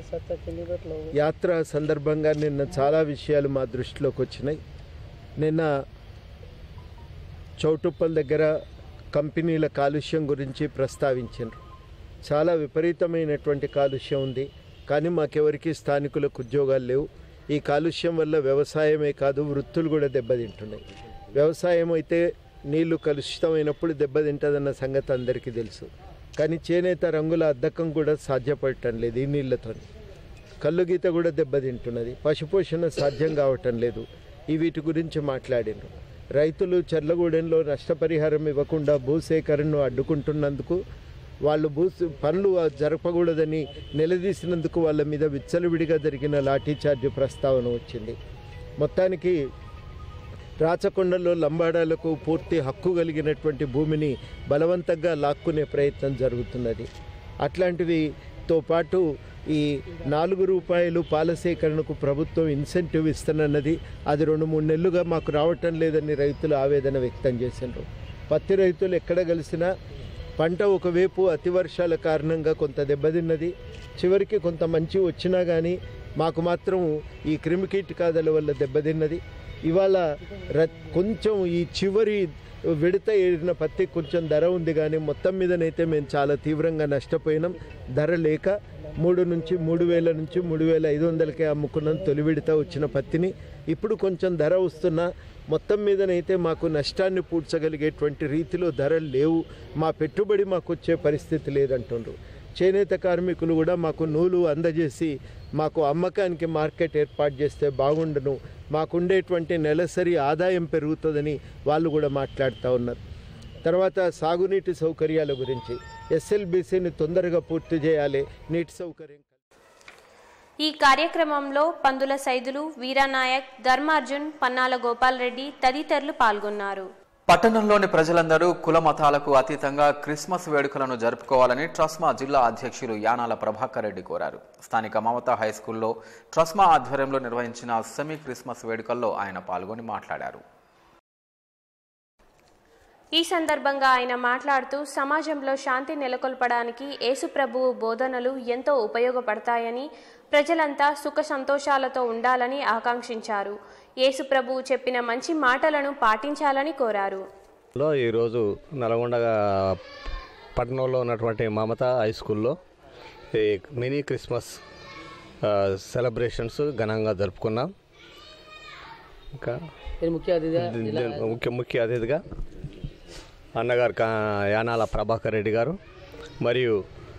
యాత్ర సందర్భంగా నిన్న చాలా విషయాలు మా దృష్టిలోకి వచ్చినాయి నిన్న చౌటుప్పల్ దగ్గర కంపెనీల కాలుష్యం గురించి ప్రస్తావించారు చాలా విపరీతమైనటువంటి కాలుష్యం ఉంది కానీ మాకెవరికి స్థానికులకు ఉద్యోగాలు లేవు ఈ కాలుష్యం వల్ల వ్యవసాయమే కాదు వృత్తులు కూడా దెబ్బతింటున్నాయి వ్యవసాయం అయితే నీళ్లు కలుషితమైనప్పుడు దెబ్బతింటుందన్న సంగతి అందరికీ తెలుసు కానీ చేనేత రంగుల అద్దకం కూడా సాధ్యపడటం లేదు ఈ నీళ్లతో కళ్ళు గీత కూడా దెబ్బతింటున్నది పశుపోషణ సాధ్యం కావటం లేదు ఈ వీటి గురించి మాట్లాడినారు రైతులు చెర్లగూడెంలో నష్టపరిహారం ఇవ్వకుండా భూసేకరణను అడ్డుకుంటున్నందుకు వాళ్ళు భూ పనులు జరపకూడదని నిలదీసినందుకు వాళ్ళ మీద విచ్చలవిడిగా జరిగిన లాఠీచార్జ్ ప్రస్తావన వచ్చింది మొత్తానికి రాచకొండలో లంబాడాలకు పూర్తి హక్కు కలిగినటువంటి భూమిని బలవంతంగా లాక్కునే ప్రయత్నం జరుగుతున్నది అట్లాంటివితో పాటు ఈ నాలుగు రూపాయలు పాల సేకరణకు ప్రభుత్వం ఇన్సెంటివ్ ఇస్తున్నది అది రెండు మూడు నెలలుగా మాకు రావటం లేదని రైతులు ఆవేదన వ్యక్తం చేశారు పత్తి రైతులు ఎక్కడ కలిసినా పంట ఒకవైపు అతి వర్షాల కారణంగా కొంత దెబ్బతిన్నది చివరికి కొంత మంచి వచ్చినా కానీ మాకు మాత్రం ఈ క్రిమికీటకాదుల వల్ల దెబ్బతిన్నది ఇవాళ ర కొంచెం ఈ చివరి విడత ఏరిన పత్తి కొంచెం ధర ఉంది కానీ మొత్తం మీదనైతే మేము చాలా తీవ్రంగా నష్టపోయినాం ధర లేక మూడు నుంచి మూడు వేల నుంచి మూడు వేల ఐదు వందలకే అమ్ముకున్నాం తొలి విడత వచ్చిన పత్తిని ఇప్పుడు కొంచెం ధర వస్తున్నా మొత్తం మీదనైతే మాకు నష్టాన్ని పూడ్చగలిగేటువంటి రీతిలో ధరలు లేవు మా పెట్టుబడి మాకు వచ్చే పరిస్థితి లేదంటుండ్రు చేనేత కార్మికులు కూడా మాకు నూలు అందజేసి మాకు అమ్మకానికి మార్కెట్ ఏర్పాటు చేస్తే బాగుండును మాకుండేటువంటి నెలసరి ఆదాయం పెరుగుతుందని వాళ్ళు కూడా మాట్లాడుతూ ఉన్నారు తర్వాత సాగునీటి సౌకర్యాల గురించి ఎస్ఎల్బీసీని తొందరగా పూర్తి చేయాలి నీటి సౌకర్యం ఈ కార్యక్రమంలో పందుల సైదులు వీరానాయక్ ధర్మార్జున్ పన్నాల గోపాల్ రెడ్డి తదితరులు పాల్గొన్నారు పట్టణంలోని ప్రజలందరూ కుల మతాలకు అతీతంగా క్రిస్మస్ వేడుకలను జరుపుకోవాలని ట్రస్మా జిల్లా అధ్యక్షులు యానాల ప్రభాకర్ రెడ్డి కోరారు స్థానిక మమతా హై స్కూల్లో ట్రస్మా ఆధ్వర్యంలో నిర్వహించిన సెమీ క్రిస్మస్ వేడుకల్లో ఆయన పాల్గొని మాట్లాడారు ఈ సందర్భంగా ఆయన మాట్లాడుతూ సమాజంలో శాంతి నెలకొల్పడానికి యేసుప్రభువు బోధనలు ఎంతో ఉపయోగపడతాయని ప్రజలంతా సుఖ సంతోషాలతో ఉండాలని ఆకాంక్షించారు యేసుప్రభువు చెప్పిన మంచి మాటలను పాటించాలని కోరారు లో ఈరోజు నల్గొండ పట్టణంలో ఉన్నటువంటి మమత హై స్కూల్లో ఈ మినీ క్రిస్మస్ ఆ, సెలబ్రేషన్స్ ఘనంగా జరుపుకున్నాం ఇంకా ముఖ్య అతిథిగా దీని ముఖ్య ముఖ్య అతిథిగా అన్నగారు కా యానాల ప్రభాకర్ రెడ్డి గారు మరియు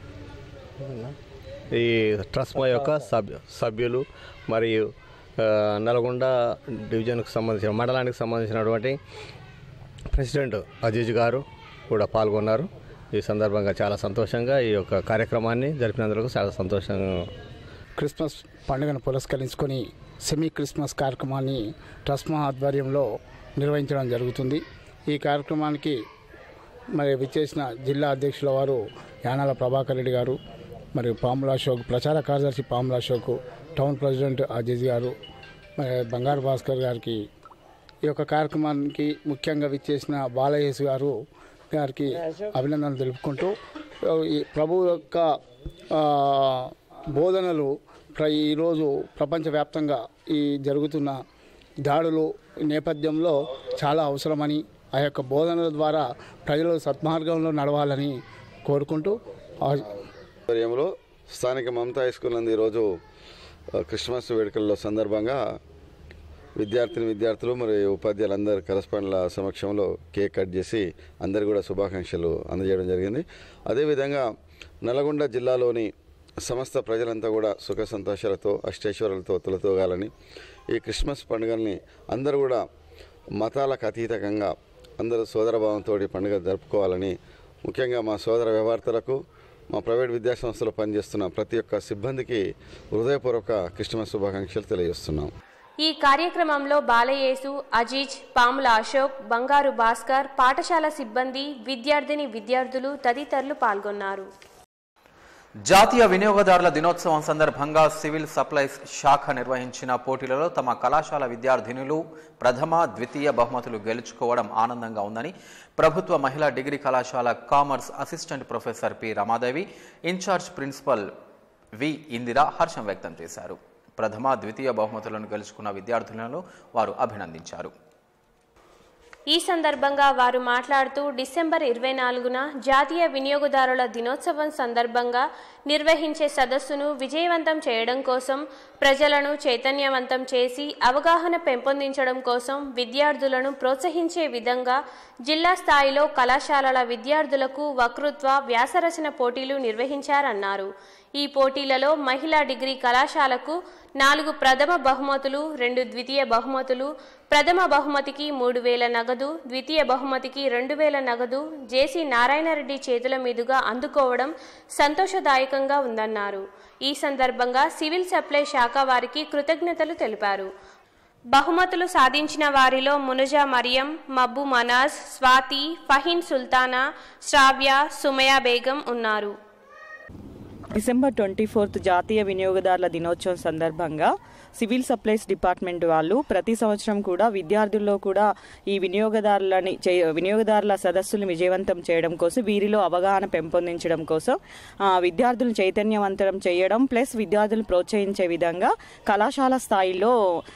ఈ ట్రస్మా యొక్క సభ్యు సభ్యులు మరియు ఆ, నల్గొండ డివిజన్కు సంబంధించిన మండలానికి సంబంధించినటువంటి ప్రెసిడెంట్ అజీజ్ గారు కూడా పాల్గొన్నారు ఈ సందర్భంగా చాలా సంతోషంగా ఈ యొక్క కార్యక్రమాన్ని జరిపినందుకు చాలా సంతోషంగా క్రిస్మస్ పండుగను పురస్కరించుకొని సెమీ క్రిస్మస్ కార్యక్రమాన్ని ట్రస్మా ఆధ్వర్యంలో నిర్వహించడం జరుగుతుంది ఈ కార్యక్రమానికి మరి విచ్చేసిన జిల్లా అధ్యక్షుల వారు యానాల ప్రభాకర్ రెడ్డి గారు మరియు పాముల అశోక్ ప్రచార కార్యదర్శి పాముల అశోక్ టౌన్ ప్రెసిడెంట్ అజీజ్ గారు మరి బంగారు భాస్కర్ గారికి ఈ యొక్క కార్యక్రమానికి ముఖ్యంగా విచ్చేసిన బాలయేసు గారు గారికి అభినందనలు తెలుపుకుంటూ ఈ ప్రభు యొక్క ఆ, బోధనలు ప్ర- ఈరోజు ప్రపంచవ్యాప్తంగా ఈ జరుగుతున్న దాడులు నేపథ్యంలో చాలా అవసరమని ఆ యొక్క బోధనల ద్వారా ప్రజలు సత్మార్గంలో నడవాలని కోరుకుంటూ ఆ- ఆధ్వర్యంలో స్థానిక మమతా హై స్కూల్ నందు ఈరోజు ఆ, క్రిస్మస్ వేడుకల్లో సందర్భంగా విద్యార్థిని విద్యార్థులు మరియు ఉపాధ్యాయులందరూ కరస్పాండ్ల సమక్షంలో కేక్ కట్ చేసి అందరు కూడా శుభాకాంక్షలు అందజేయడం జరిగింది అదేవిధంగా నల్గొండ జిల్లాలోని సమస్త ప్రజలంతా కూడా సుఖ సంతోషాలతో అష్టైశ్వర్యాలతో తులతూగాలని ఈ క్రిస్మస్ పండుగల్ని అందరూ కూడా మతాలకు అతీతంగా అందరూ సోదరభావంతో ఈ పండుగ జరుపుకోవాలని ముఖ్యంగా మా సోదర వ్యవహార్తలకు మా ప్రైవేట్ విద్యాసంస్థలో పనిచేస్తున్న ప్రతి ఒక్క సిబ్బందికి హృదయపూర్వక క్రిస్మస్ శుభాకాంక్షలు తెలియజేస్తున్నాం ఈ కార్యక్రమంలో బాలయేసు అజీజ్ పాముల అశోక్ బంగారు భాస్కర్ పాఠశాల సిబ్బంది విద్యార్థిని విద్యార్థులు తదితరులు పాల్గొన్నారు జాతీయ వినియోగదారుల దినోత్సవం సందర్భంగా సివిల్ సప్లైస్ శాఖ నిర్వహించిన పోటీలలో తమ కళాశాల విద్యార్థినులు ప్రథమ ద్వితీయ బహుమతులు గెలుచుకోవడం ఆనందంగా ఉందని ప్రభుత్వ మహిళా డిగ్రీ కళాశాల commerce assistant professor P Ramadevi incharge principal V Indira హర్షం వ్యక్తం చేశారు ప్రథమ ద్వితీయ బహుమతులను గెలుచుకున్న విద్యార్థులను వారు అభినందించారు ఈ సందర్భంగా వారు మాట్లాడుతూ డిసెంబర్ ఇరవై నాలుగున జాతీయ వినియోగదారుల దినోత్సవం సందర్భంగా నిర్వహించే సదస్సును విజయవంతం చేయడం కోసం ప్రజలను చైతన్యవంతం చేసి అవగాహన పెంపొందించడం కోసం విద్యార్థులను ప్రోత్సహించే విధంగా జిల్లా స్థాయిలో కళాశాలల విద్యార్థులకు వక్తృత్వ వ్యాసరచన పోటీలు నిర్వహించారన్నారు ఈ పోటీలలో మహిళా డిగ్రీ కళాశాలకు నాలుగు ప్రథమ బహుమతులు రెండు ద్వితీయ బహుమతులు ప్రథమ బహుమతికి మూడు వేల నగదు ద్వితీయ బహుమతికి రెండు వేల నగదు జేసీ నారాయణరెడ్డి చేతుల మీదుగా అందుకోవడం సంతోషదాయకంగా ఉందన్నారు ఈ సందర్భంగా సివిల్ సప్లై శాఖ వారికి కృతజ్ఞతలు తెలిపారు బహుమతులు సాధించిన వారిలో మునుజా మరియం మబ్బు మనాజ్ స్వాతి ఫహీన్ సుల్తానా శ్రావ్య సుమయా బేగం ఉన్నారు డిసెంబర్ ట్వంటీ ఫోర్త్ జాతీయ వినియోగదారుల దినోత్సవం సందర్భంగా సివిల్ సప్లైస్ డిపార్ట్మెంట్ వాళ్ళు ప్రతి సంవత్సరం కూడా విద్యార్థుల్లో కూడా ఈ వినియోగదారులని చే- వినియోగదారుల సదస్సులు విజయవంతం చేయడం కోసం వీరిలో అవగాహన పెంపొందించడం కోసం ఆ, విద్యార్థులను చైతన్యవంతం చేయడం ప్లస్ విద్యార్థులను ప్రోత్సహించే విధంగా కళాశాల స్థాయిలో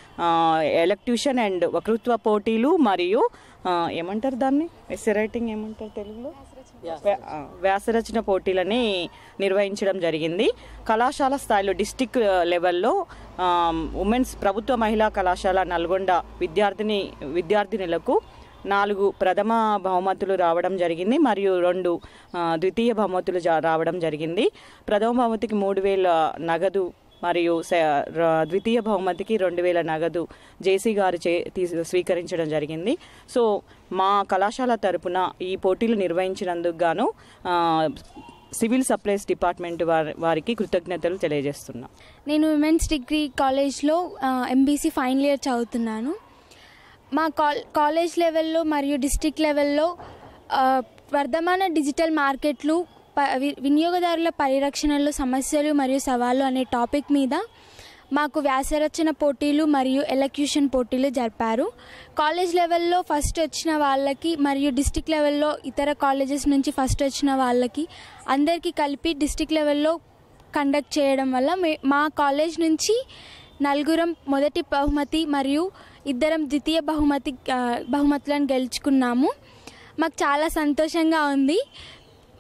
ఎలక్ట్యూషన్ అండ్ వక్తృత్వ పోటీలు మరియు ఆ, ఏమంటారు దాన్ని ఎస్సే రైటింగ్ ఏమంటారు తెలుగులో వ్యా- ఆ, వ్యాసరచన పోటీలని నిర్వహించడం జరిగింది కళాశాల స్థాయిలో డిస్టిక్ లెవెల్లో ఉమెన్స్ ప్రభుత్వ మహిళా కళాశాల నల్గొండ విద్యార్థిని విద్యార్థినులకు నాలుగు ప్రథమ బహుమతులు రావడం జరిగింది మరియు రెండు ఆ, ద్వితీయ బహుమతులు జా- రావడం జరిగింది ప్రథమ బహుమతికి మూడు వేల నగదు మరియు స- ర- ద్వితీయ బహుమతికి రెండు వేల నగదు జేసీ గారు చే తీసు స్వీకరించడం జరిగింది సో మా కళాశాల తరపున ఈ పోటీలు నిర్వహించినందుకు గాను ఆ, సివిల్ సప్లైస్ డిపార్ట్మెంట్ వారి వారికి కృతజ్ఞతలు తెలియజేస్తున్నాం నేను ఉమెన్స్ డిగ్రీ కాలేజ్లో ఎంబీసీ ఫైనల్ ఇయర్ చదువుతున్నాను మా కాల్ కాలేజ్ లెవెల్లో మరియు డిస్టిక్ లెవెల్లో ఆ, వర్ధమాన డిజిటల్ మార్కెట్లు ప వి- వినియోగదారుల పరిరక్షణలో సమస్యలు మరియు సవాళ్ళు అనే టాపిక్ మీద మాకు వ్యాసరచన పోటీలు మరియు ఎలక్యూషన్ పోటీలు జరిపారు కాలేజ్ లెవెల్లో ఫస్ట్ వచ్చిన వాళ్ళకి మరియు డిస్టిక్ లెవెల్లో ఇతర కాలేజెస్ నుంచి ఫస్ట్ వచ్చిన వాళ్ళకి అందరికీ కలిపి డిస్టిక్ లెవెల్లో కండక్ట్ చేయడం వల్ల మే మా కాలేజ్ నుంచి నలుగురం మొదటి బహుమతి మరియు ఇద్దరం ద్వితీయ బహుమతి ఆ, బహుమతులను గెలుచుకున్నాము మాకు చాలా సంతోషంగా ఉంది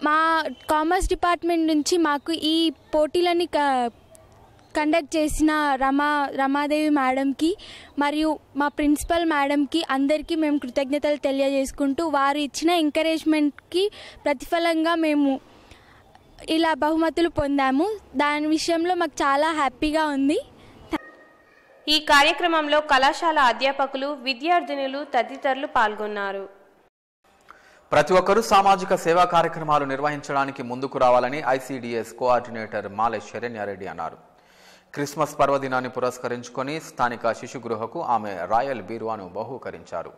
మా కామర్స్ డిపార్ట్మెంట్ నుంచి మాకు ఈ పోటీలని క- కండక్ట్ చేసిన రమా రమాదేవి మేడంకి మరియు మా ప్రిన్సిపల్ మేడంకి అందరికీ మేము కృతజ్ఞతలు తెలియజేసుకుంటూ వారు ఇచ్చిన ఎంకరేజ్మెంట్కి ప్రతిఫలంగా మేము ఇలా బహుమతులు పొందాము దాని విషయంలో మాకు చాలా హ్యాపీగా ఉంది ఈ కార్యక్రమంలో కళాశాల అధ్యాపకులు విద్యార్థినులు తదితరులు పాల్గొన్నారు ప్రతి ఒక్కరూ సామాజిక సేవా కార్యక్రమాలు నిర్వహించడానికి ముందుకు రావాలని ఐసీడీఎస్ కోఆర్డినేటర్ మాలె శరణ్యారెడ్డి అన్నారు క్రిస్మస్ పర్వదినాన్ని పురస్కరించుకొని స్థానిక శిశుగృహకు ఆమె రాయల్ బీరువాను బహూకరించారు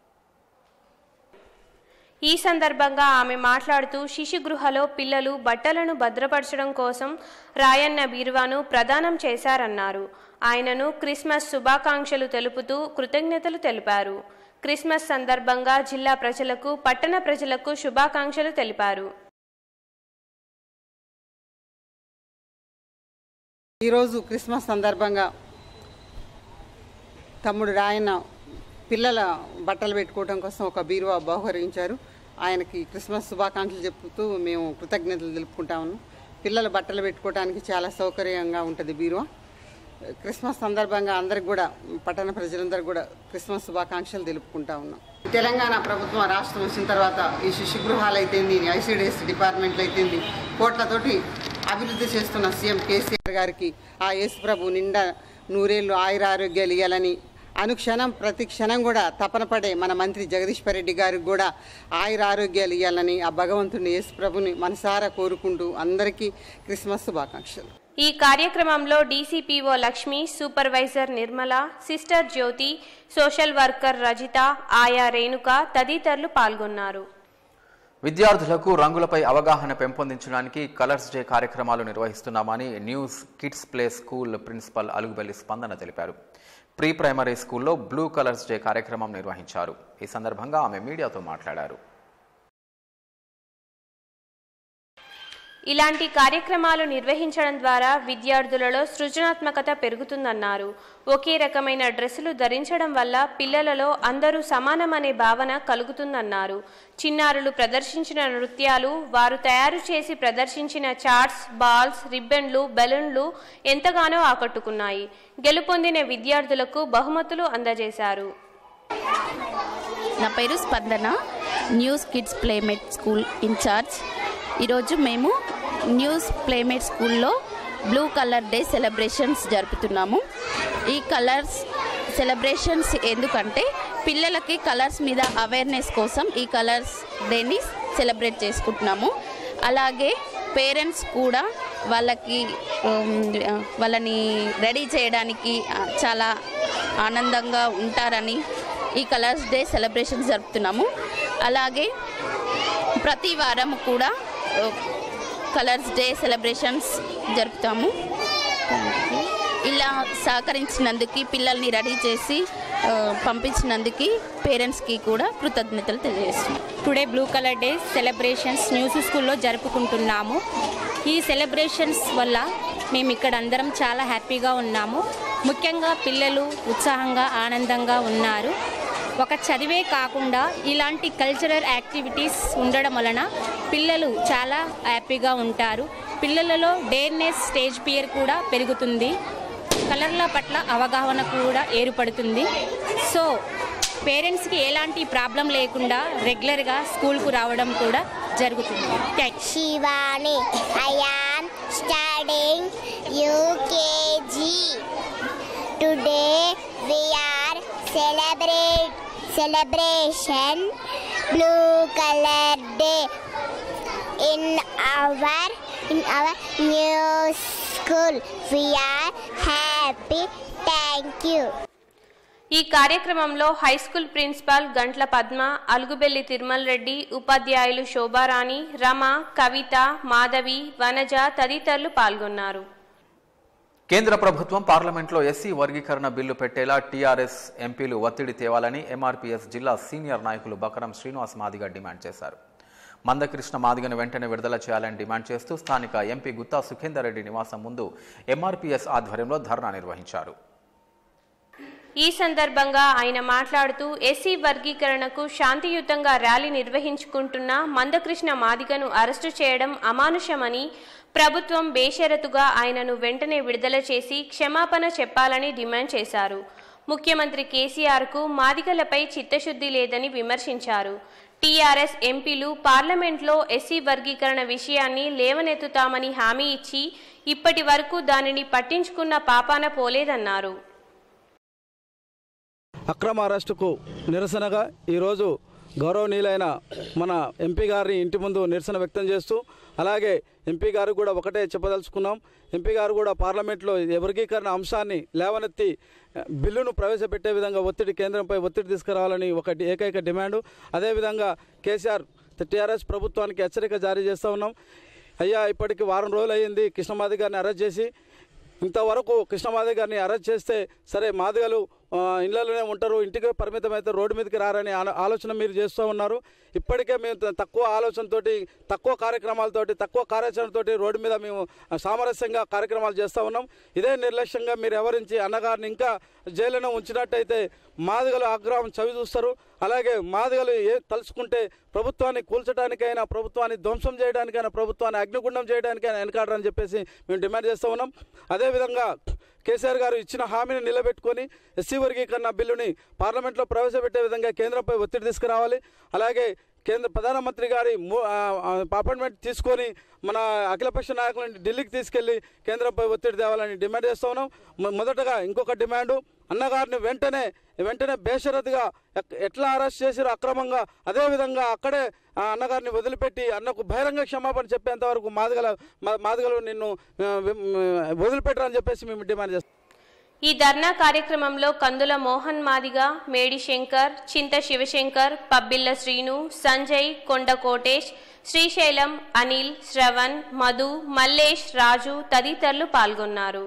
ఈ సందర్భంగా ఆమె మాట్లాడుతూ శిశుగృహలో పిల్లలు బట్టలను భద్రపరచడం కోసం రాయన్న బీరువాను ప్రదానం చేశారన్నారు ఆయనను క్రిస్మస్ శుభాకాంక్షలు తెలుపుతూ కృతజ్ఞతలు తెలిపారు క్రిస్మస్ సందర్భంగా జిల్లా ప్రజలకు పట్టణ ప్రజలకు శుభాకాంక్షలు తెలిపారు ఈరోజు క్రిస్మస్ సందర్భంగా తమ్ముడు రాయన్న పిల్లల బట్టలు పెట్టుకోవడం కోసం ఒక బీరువా బహుకరించారు ఆయనకి క్రిస్మస్ శుభాకాంక్షలు చెప్తూ మేము కృతజ్ఞతలు తెలుపుకుంటా ఉన్నాం పిల్లల బట్టలు పెట్టుకోవడానికి చాలా సౌకర్యంగా ఉంటుంది బీరువా క్రిస్మస్ సందర్భంగా అందరికి కూడా పట్టణ ప్రజలందరికీ కూడా క్రిస్మస్ శుభాకాంక్షలు తెలుపుకుంటా ఉన్నాం తెలంగాణ ప్రభుత్వం రాష్ట్రం వచ్చిన తర్వాత ఈ శిశు గృహాలు అయితేంది ఐసీడీఎస్ డిపార్ట్మెంట్లు అయితేంది కోట్లతోటి అభివృద్ధి చేస్తున్న సీఎం కేసీఆర్ గారికి ఆ యేసు ప్రభు నిండా నూరేళ్లు ఆయురారోగ్యాలు ఇవ్వాలని అనుక్షణం ప్రతి క్షణం కూడా తపన పడే మన మంత్రి జగదీశ్వర్ రెడ్డి గారికి కూడా ఆయుర ఆరోగ్యాలు ఇవ్వాలని ఆ భగవంతుని యేసు ప్రభుని మనసారా కోరుకుంటూ అందరికీ క్రిస్మస్ శుభాకాంక్షలు ఈ కార్యక్రమంలో DCPO Lakshmi supervisor Nirmala sister Jyothi social worker Rajitha ఆయా రేణుక తదితరులు పాల్గొన్నారు విద్యార్థులకు రంగులపై అవగాహన పెంపొందించడానికి కలర్స్ డే కార్యక్రమాలు నిర్వహిస్తున్నామని news kids play school principal Alugubelli Spandana తెలిపారు ప్రీ ప్రైమరీ స్కూల్లో బ్లూ కలర్స్ డే కార్యక్రమం నిర్వహించారు ఈ సందర్భంగా ఆమె మీడియాతో మాట్లాడారు ఇలాంటి కార్యక్రమాలు నిర్వహించడం ద్వారా విద్యార్థులలో సృజనాత్మకత పెరుగుతుందన్నారు ఒకే రకమైన డ్రెస్సులు ధరించడం వల్ల పిల్లలలో అందరూ సమానమనే భావన కలుగుతుందన్నారు చిన్నారులు ప్రదర్శించిన నృత్యాలు వారు తయారు చేసి ప్రదర్శించిన చార్ట్స్ బాల్స్ రిబ్బన్లు బెలూన్లు ఎంతగానో ఆకట్టుకున్నాయి గెలుపొందిన విద్యార్థులకు బహుమతులు అందజేశారు నా పేరు Spandana news kids playmate school incharge ఈరోజు మేము న్యూస్ ప్లేమేట్ స్కూల్లో బ్లూ కలర్ డే సెలబ్రేషన్స్ జరుపుతున్నాము ఈ కలర్స్ సెలబ్రేషన్స్ ఎందుకంటే పిల్లలకి కలర్స్ మీద అవేర్నెస్ కోసం ఈ కలర్స్ డేని సెలబ్రేట్ చేసుకుంటున్నాము అలాగే పేరెంట్స్ కూడా వాళ్ళకి ఉమ్, వాళ్ళని రెడీ చేయడానికి ఆ, చాలా ఆనందంగా ఉంటారని ఈ కలర్స్ డే సెలబ్రేషన్స్ జరుపుతున్నాము అలాగే ప్రతి వారం కూడా కలర్స్ డే సెలబ్రేషన్స్ జరుపుతాము ఇలా సహకరించినందుకు పిల్లల్ని రెడీ చేసి ఆ, పంపించినందుకు పేరెంట్స్కి కూడా కృతజ్ఞతలు తెలియజేస్తున్నాం today blue colour day celebrations news స్కూల్లో జరుపుకుంటున్నాము ఈ సెలబ్రేషన్స్ వల్ల మేము ఇక్కడ అందరం చాలా హ్యాపీగా ఉన్నాము ముఖ్యంగా పిల్లలు ఉత్సాహంగా ఆనందంగా ఉన్నారు ఒక చదివే కాకుండా ఇలాంటి కల్చరల్ యాక్టివిటీస్ ఉండడం వలన పిల్లలు చాలా హ్యాపీగా ఉంటారు పిల్లలలో డేర్నెస్ స్టేజ్ పియర్ కూడా పెరుగుతుంది కలర్ల పట్ల అవగాహన కూడా ఏర్పడుతుంది సో పేరెంట్స్కి ఎలాంటి ప్రాబ్లం లేకుండా రెగ్యులర్గా స్కూల్కు రావడం కూడా జరుగుతుంది thank Shivani. I am studying UKG. Today we are celebrate celebration blue color day in our in our new school. We are happy. Thank you. ఈ కార్యక్రమంలో high school principal Gantla Padma Alugubelli Tirumal Reddy ఉపాధ్యాయులు శోభారాణి రమ కవిత మాధవి వనజ తదితరులు పాల్గొన్నారు కేంద్ర ప్రభుత్వం పార్లమెంట్లో ఎస్సీ వర్గీకరణ బిల్లు పెట్టేలా టీఆర్ఎస్ ఎంపీలు ఒత్తిడి తేవాలని ఎంఆర్పీఎస్ జిల్లా సీనియర్ నాయకులు బకరం శ్రీనివాస్ మాదిగ డిమాండ్ చేశారు మందకృష్ణ మాదిగను వెంటనే విడుదల చేయాలని డిమాండ్ చేస్తూ స్థానిక ఎంపీ గుత్తా సుఖేందర్ రెడ్డి నివాసం ముందు ఎంఆర్పీఎస్ ఆధ్వర్యంలో ధర్నా నిర్వహించారు ఈ సందర్భంగా ఆయన మాట్లాడుతూ ఎస్సీ వర్గీకరణకు శాంతియుతంగా ర్యాలీ నిర్వహించుకుంటున్న మందకృష్ణ మాదిగను అరెస్టు చేయడం అమానుషమని ప్రభుత్వం బేషరతుగా ఆయనను వెంటనే విడుదల చేసి క్షమాపణ చెప్పాలని డిమాండ్ చేశారు ముఖ్యమంత్రి కేసీఆర్కు మాదిగలపై చిత్తశుద్ధి లేదని విమర్శించారు టీఆర్ఎస్ ఎంపీలు పార్లమెంట్లో ఎస్సీ వర్గీకరణ విషయాన్ని లేవనెత్తుతామని హామీ ఇచ్చి ఇప్పటి వరకు దానిని పట్టించుకున్న పాపాన పోలేదన్నారు అక్రమ అరెస్టుకు నిరసనగా ఈరోజు గౌరవనీయులైన మన ఎంపీ గారిని ఇంటి ముందు నిరసన వ్యక్తం చేస్తూ అలాగే ఎంపీ గారు కూడా ఒకటే చెప్పదలుచుకున్నాం ఎంపీ గారు కూడా పార్లమెంట్లో ఈ వర్గీకరణ అంశాన్ని లేవనెత్తి ఆ, బిల్లును ప్రవేశపెట్టే విధంగా ఒత్తిడి కేంద్రంపై ఒత్తిడి తీసుకురావాలని ఒకటి ఏకైక డిమాండు అదేవిధంగా కేసీఆర్ టీఆర్ఎస్ ప్రభుత్వానికి హెచ్చరిక జారీ చేస్తూ ఉన్నాం అయ్యా ఇప్పటికి వారం రోజులు అయ్యింది కృష్ణమాది గారిని అరెస్ట్ చేసి ఇంతవరకు కృష్ణమాది గారిని అరెస్ట్ చేస్తే సరే మాదిగలు ఆ, ఇళ్లలోనే ఉంటారు ఇంటికి పరిమితమైతే రోడ్డు మీదకి రారని ఆలో- ఆలోచన మీరు చేస్తూ ఉన్నారు ఇప్పటికే మేము త- తక్కువ ఆలోచనతోటి తక్కువ కార్యక్రమాలతోటి తక్కువ కార్యాచరణతోటి రోడ్డు మీద మేము ఆ, సామరస్యంగా కార్యక్రమాలు చేస్తూ ఉన్నాం ఇదే నిర్లక్ష్యంగా మీరు ఎవరించి అన్నగారిని ఇంకా జైలులో ఉంచినట్టయితే మాదిగలు ఆగ్రహం చవి చూస్తారు అలాగే మాదిగలు ఏ తలుచుకుంటే ప్రభుత్వాన్ని కూల్చడానికైనా ప్రభుత్వాన్ని ధ్వంసం చేయడానికైనా ప్రభుత్వాన్ని అగ్నిగుండం చేయడానికైనా వెనకాడరని చెప్పేసి మేము డిమాండ్ చేస్తూ ఉన్నాం అదేవిధంగా కేసీఆర్ గారు ఇచ్చిన హామీని నిలబెట్టుకొని ఎస్సీ వర్గీకరణ బిల్లుని పార్లమెంట్లో ప్రవేశపెట్టే విధంగా కేంద్రంపై ఒత్తిడి తీసుకురావాలి అలాగే కేంద్ర ప్రధానమంత్రి గారి ము- ఆ, ఆ, అపాయింట్మెంట్ తీసుకొని మన అఖిలపక్ష నాయకులను ఢిల్లీకి తీసుకెళ్లి కేంద్రంపై ఒత్తిడి తేవాలని డిమాండ్ చేస్తూ ఉన్నాం మొ- మొదటగా ఇంకొక డిమాండు అన్నగారిని వెంటనే వెంటనే బేషరతుగా ఎక్- ఎట్లా అరెస్ట్ చేసిరో అక్రమంగా అదేవిధంగా అక్కడే ఆ అన్నగారిని వదిలిపెట్టి అన్నకు బహిరంగ క్షమాపణ చెప్పేంత వరకు మాదిగల మా- మాదిగలు నిన్ను ఆ, వి- వదిలిపెట్టరని చెప్పేసి మేము డిమాండ్ చేస్తాం ఈ ధర్నా కార్యక్రమంలో కందుల మోహన్ మాదిగ మేడి శంకర్ చింత శివశంకర్ పబ్బిల్ల శ్రీను సంజయ్ కొండ కోటేష్ శ్రీశైలం అనిల్ శ్రవణ్ మధు మల్లేష్ రాజు తదితరులు పాల్గొన్నారు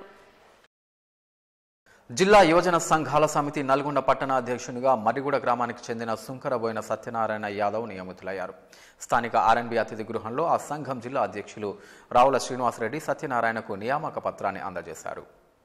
జిల్లా యువజన సంఘాల సమితి నల్గొండ పట్టణ అధ్యక్షునిగా మరిగూడ గ్రామానికి చెందిన సుంకరబోయిన సత్యనారాయణ యాదవ్ నియమితులయ్యారు స్థానిక ఆర్ఎన్బి అతిథి గృహంలో ఆ సంఘం జిల్లా అధ్యక్షులు రావుల శ్రీనివాసరెడ్డి సత్యనారాయణకు నియామక పత్రాన్ని అందజేశారు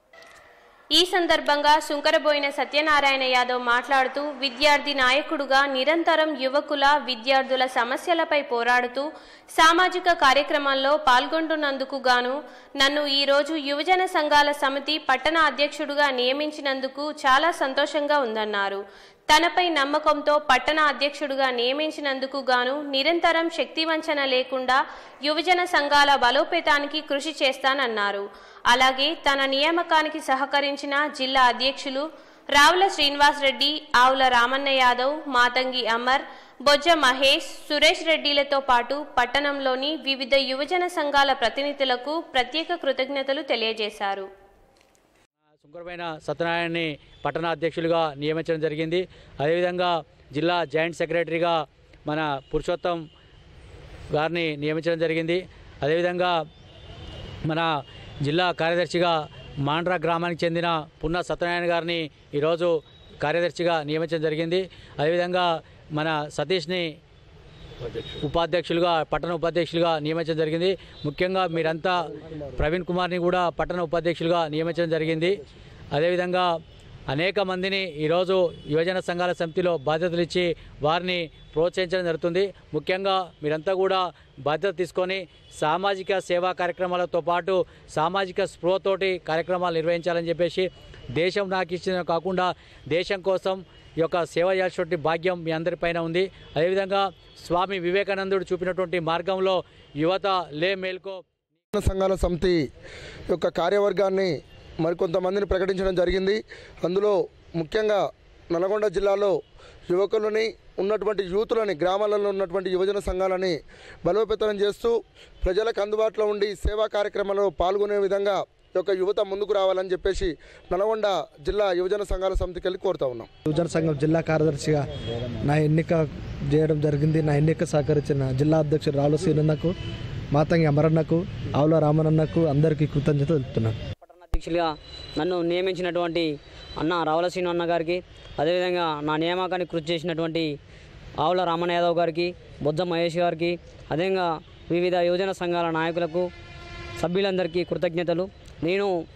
ఈ సందర్భంగా సుంకరబోయిన సత్యనారాయణ యాదవ్ మాట్లాడుతూ విద్యార్థి నాయకుడుగా నిరంతరం యువకుల విద్యార్థుల సమస్యలపై పోరాడుతూ సామాజిక కార్యక్రమాల్లో పాల్గొంటున్నందుకు గాను నన్ను ఈరోజు యువజన సంఘాల సమితి పట్టణ అధ్యక్షుడుగా నియమించినందుకు చాలా సంతోషంగా ఉందన్నారు తనపై నమ్మకంతో పట్టణ అధ్యక్షుడుగా నియమించినందుకు గాను నిరంతరం శక్తివంచన లేకుండా యువజన సంఘాల బలోపేతానికి కృషి చేస్తానన్నారు అలాగే తన నియామకానికి సహకరించిన జిల్లా అధ్యక్షులు రావుల శ్రీనివాస్ రెడ్డి ఆవుల రామన్న యాదవ్ మాతంగి అమర్ బొజ్జ మహేష్ సురేష్ రెడ్డిలతో పాటు పట్టణంలోని వివిధ యువజన సంఘాల ప్రతినిధులకు ప్రత్యేక కృతజ్ఞతలు తెలియజేశారు శంకరపైన సత్యనారాయణని పట్టణ అధ్యక్షులుగా నియమించడం జరిగింది అదేవిధంగా జిల్లా జాయింట్ సెక్రటరీగా మన పురుషోత్తం గారిని నియమించడం జరిగింది అదేవిధంగా మన జిల్లా కార్యదర్శిగా మాండ్రా గ్రామానికి చెందిన పున్న సత్యనారాయణ గారిని ఈరోజు కార్యదర్శిగా నియమించడం జరిగింది అదేవిధంగా మన సతీష్ని ఉపాధ్యక్షులుగా పట్టణ ఉపాధ్యక్షులుగా నియమించడం జరిగింది ముఖ్యంగా మీరంతా ప్రవీణ్ కుమార్ని కూడా పట్టణ ఉపాధ్యక్షులుగా నియమించడం జరిగింది అదేవిధంగా అనేక మందిని ఈరోజు యువజన సంఘాల సమితిలో బాధ్యతలు ఇచ్చి వారిని ప్రోత్సహించడం జరుగుతుంది ముఖ్యంగా మీరంతా కూడా బాధ్యత తీసుకొని సామాజిక సేవా కార్యక్రమాలతో పాటు సామాజిక స్పృహతోటి కార్యక్రమాలు నిర్వహించాలని చెప్పేసి దేశం నాకు ఇచ్చిన కాకుండా దేశం కోసం ఈ యొక్క సేవ చేసేటువంటి భాగ్యం మీ అందరిపైన ఉంది అదేవిధంగా స్వామి వివేకానందుడు చూపినటువంటి మార్గంలో యువత లే మేల్కో సంఘాల సమితి యొక్క కార్యవర్గాన్ని మరికొంతమందిని ప్రకటించడం జరిగింది అందులో ముఖ్యంగా నల్గొండ జిల్లాలో యువకులని ఉన్నటువంటి యూతులని గ్రామాలలో ఉన్నటువంటి యువజన సంఘాలని బలోపేతం చేస్తూ ప్రజలకు అందుబాటులో ఉండి సేవా కార్యక్రమాల్లో పాల్గొనే విధంగా ఈ యొక్క యువత ముందుకు రావాలని చెప్పేసి నల్గొండ జిల్లా యువజన సంఘాల సమితికి వెళ్ళి కోరుతా ఉన్నాం యువజన సంఘం జిల్లా కార్యదర్శిగా నా ఎన్నిక చేయడం జరిగింది నా ఎన్నిక సహకరించిన జిల్లా అధ్యక్షుడు రావుల శ్రీనన్నకు మాతంగి అమరన్నకు ఆవుల రామనన్నకు అందరికీ కృతజ్ఞతలు తెలుపుతున్నాను అధ్యక్షులుగా నన్ను నియమించినటువంటి అన్న రావుల శ్రీను అన్న గారికి అదేవిధంగా నా నియామకానికి కృషి చేసినటువంటి ఆవుల రామన్న యాదవ్ గారికి బొజ్జ మహేష్ గారికి అదేవిధంగా వివిధ యువజన సంఘాల నాయకులకు సభ్యులందరికీ కృతజ్ఞతలు నేను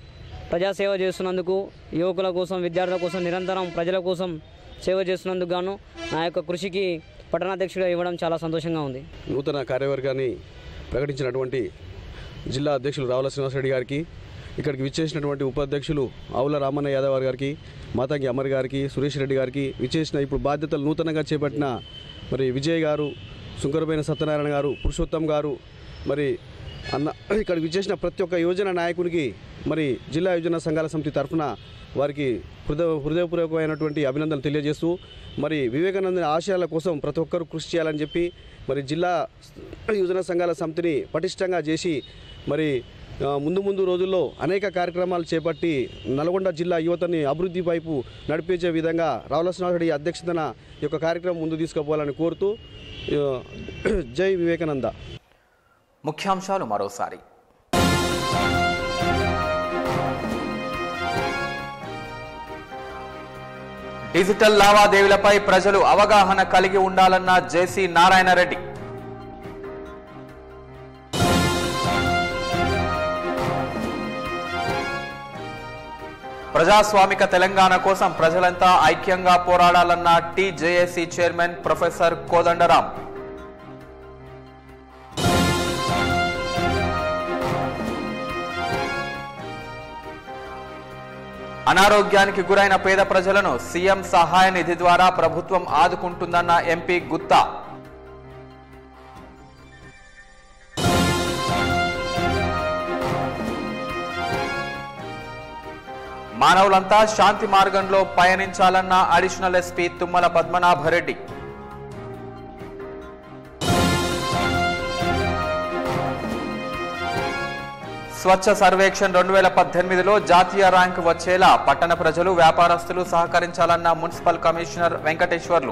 ప్రజాసేవ చేస్తున్నందుకు యువకుల కోసం విద్యార్థుల కోసం నిరంతరం ప్రజల కోసం సేవ చేస్తున్నందుకు గాను నా యొక్క కృషికి పట్టణాధ్యక్షుడిగా ఇవ్వడం చాలా సంతోషంగా ఉంది నూతన కార్యవర్గాన్ని ప్రకటించినటువంటి జిల్లా అధ్యక్షులు రావుల శ్రీనివాసరెడ్డి గారికి ఇక్కడికి విచ్చేసినటువంటి ఉపాధ్యక్షులు ఆవుల రామన్న యాదవ్ గారికి మాతంగి అమర్ గారికి సురేష్ రెడ్డి గారికి విచ్చేసిన ఇప్పుడు బాధ్యతలు నూతనంగా చేపట్టిన మరి విజయ్ గారు శుంకరమైన సత్యనారాయణ గారు పురుషోత్తం గారు మరి అన్న ఇక్కడికి విచ్చేసిన ప్రతి ఒక్క యువజన నాయకునికి మరి జిల్లా యువజన సంఘాల సమితి తరఫున వారికి హృదయ హృదయపూర్వకమైనటువంటి అభినందనలు తెలియజేస్తూ మరి వివేకానంద ఆశయాల కోసం ప్రతి ఒక్కరూ కృషి చేయాలని చెప్పి మరి జిల్లా యువజన సంఘాల సమితిని పటిష్టంగా చేసి మరి ఆ, ముందు ముందు రోజుల్లో అనేక కార్యక్రమాలు చేపట్టి నల్గొండ జిల్లా యువతని అభివృద్ధి వైపు నడిపించే విధంగా రావులశ్రీనాథుడి అధ్యక్షతన ఈ యొక్క కార్యక్రమం ముందు తీసుకుపోవాలని కోరుతూ ఆ, జై వివేకానంద ముఖ్యాంశాలు మరోసారి డిజిటల్ లావాదేవీలపై ప్రజలు అవగాహన కలిగి ఉండాలన్న జేసీ నారాయణరెడ్డి ప్రజాస్వామిక తెలంగాణ కోసం ప్రజలంతా ఐక్యంగా పోరాడాలన్న టీజేఏసీ చైర్మన్ ప్రొఫెసర్ కోదండరాం అనారోగ్యానికి గురైన పేద ప్రజలను సీఎం సహాయ నిధి ద్వారా ప్రభుత్వం ఆదుకుంటుందన్న ఎంపీ గుత్తా మానవులంతా శాంతి మార్గంలో పయనించాలన్న అడిషనల్ ఎస్పీ తుమ్మల పద్మనాభరెడ్డి స్వచ్ఛ సర్వేక్షణ్ రెండు వేల పద్దెనిమిదిలో జాతీయ ర్యాంకు వచ్చేలా పట్టణ ప్రజలు వ్యాపారస్తులు సహకరించాలన్న మున్సిపల్ కమిషనర్ వెంకటేశ్వర్లు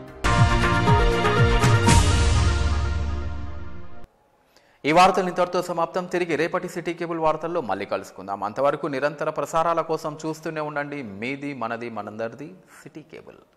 ఈ వార్తలు ఇంతటితో సమాప్తం తిరిగి రేపటి సిటీ కేబుల్ వార్తల్లో మళ్ళీ కలుసుకుందాం అంతవరకు నిరంతర ప్రసారాల కోసం చూస్తూనే ఉండండి మీది మనది మనందరిది సిటీ కేబుల్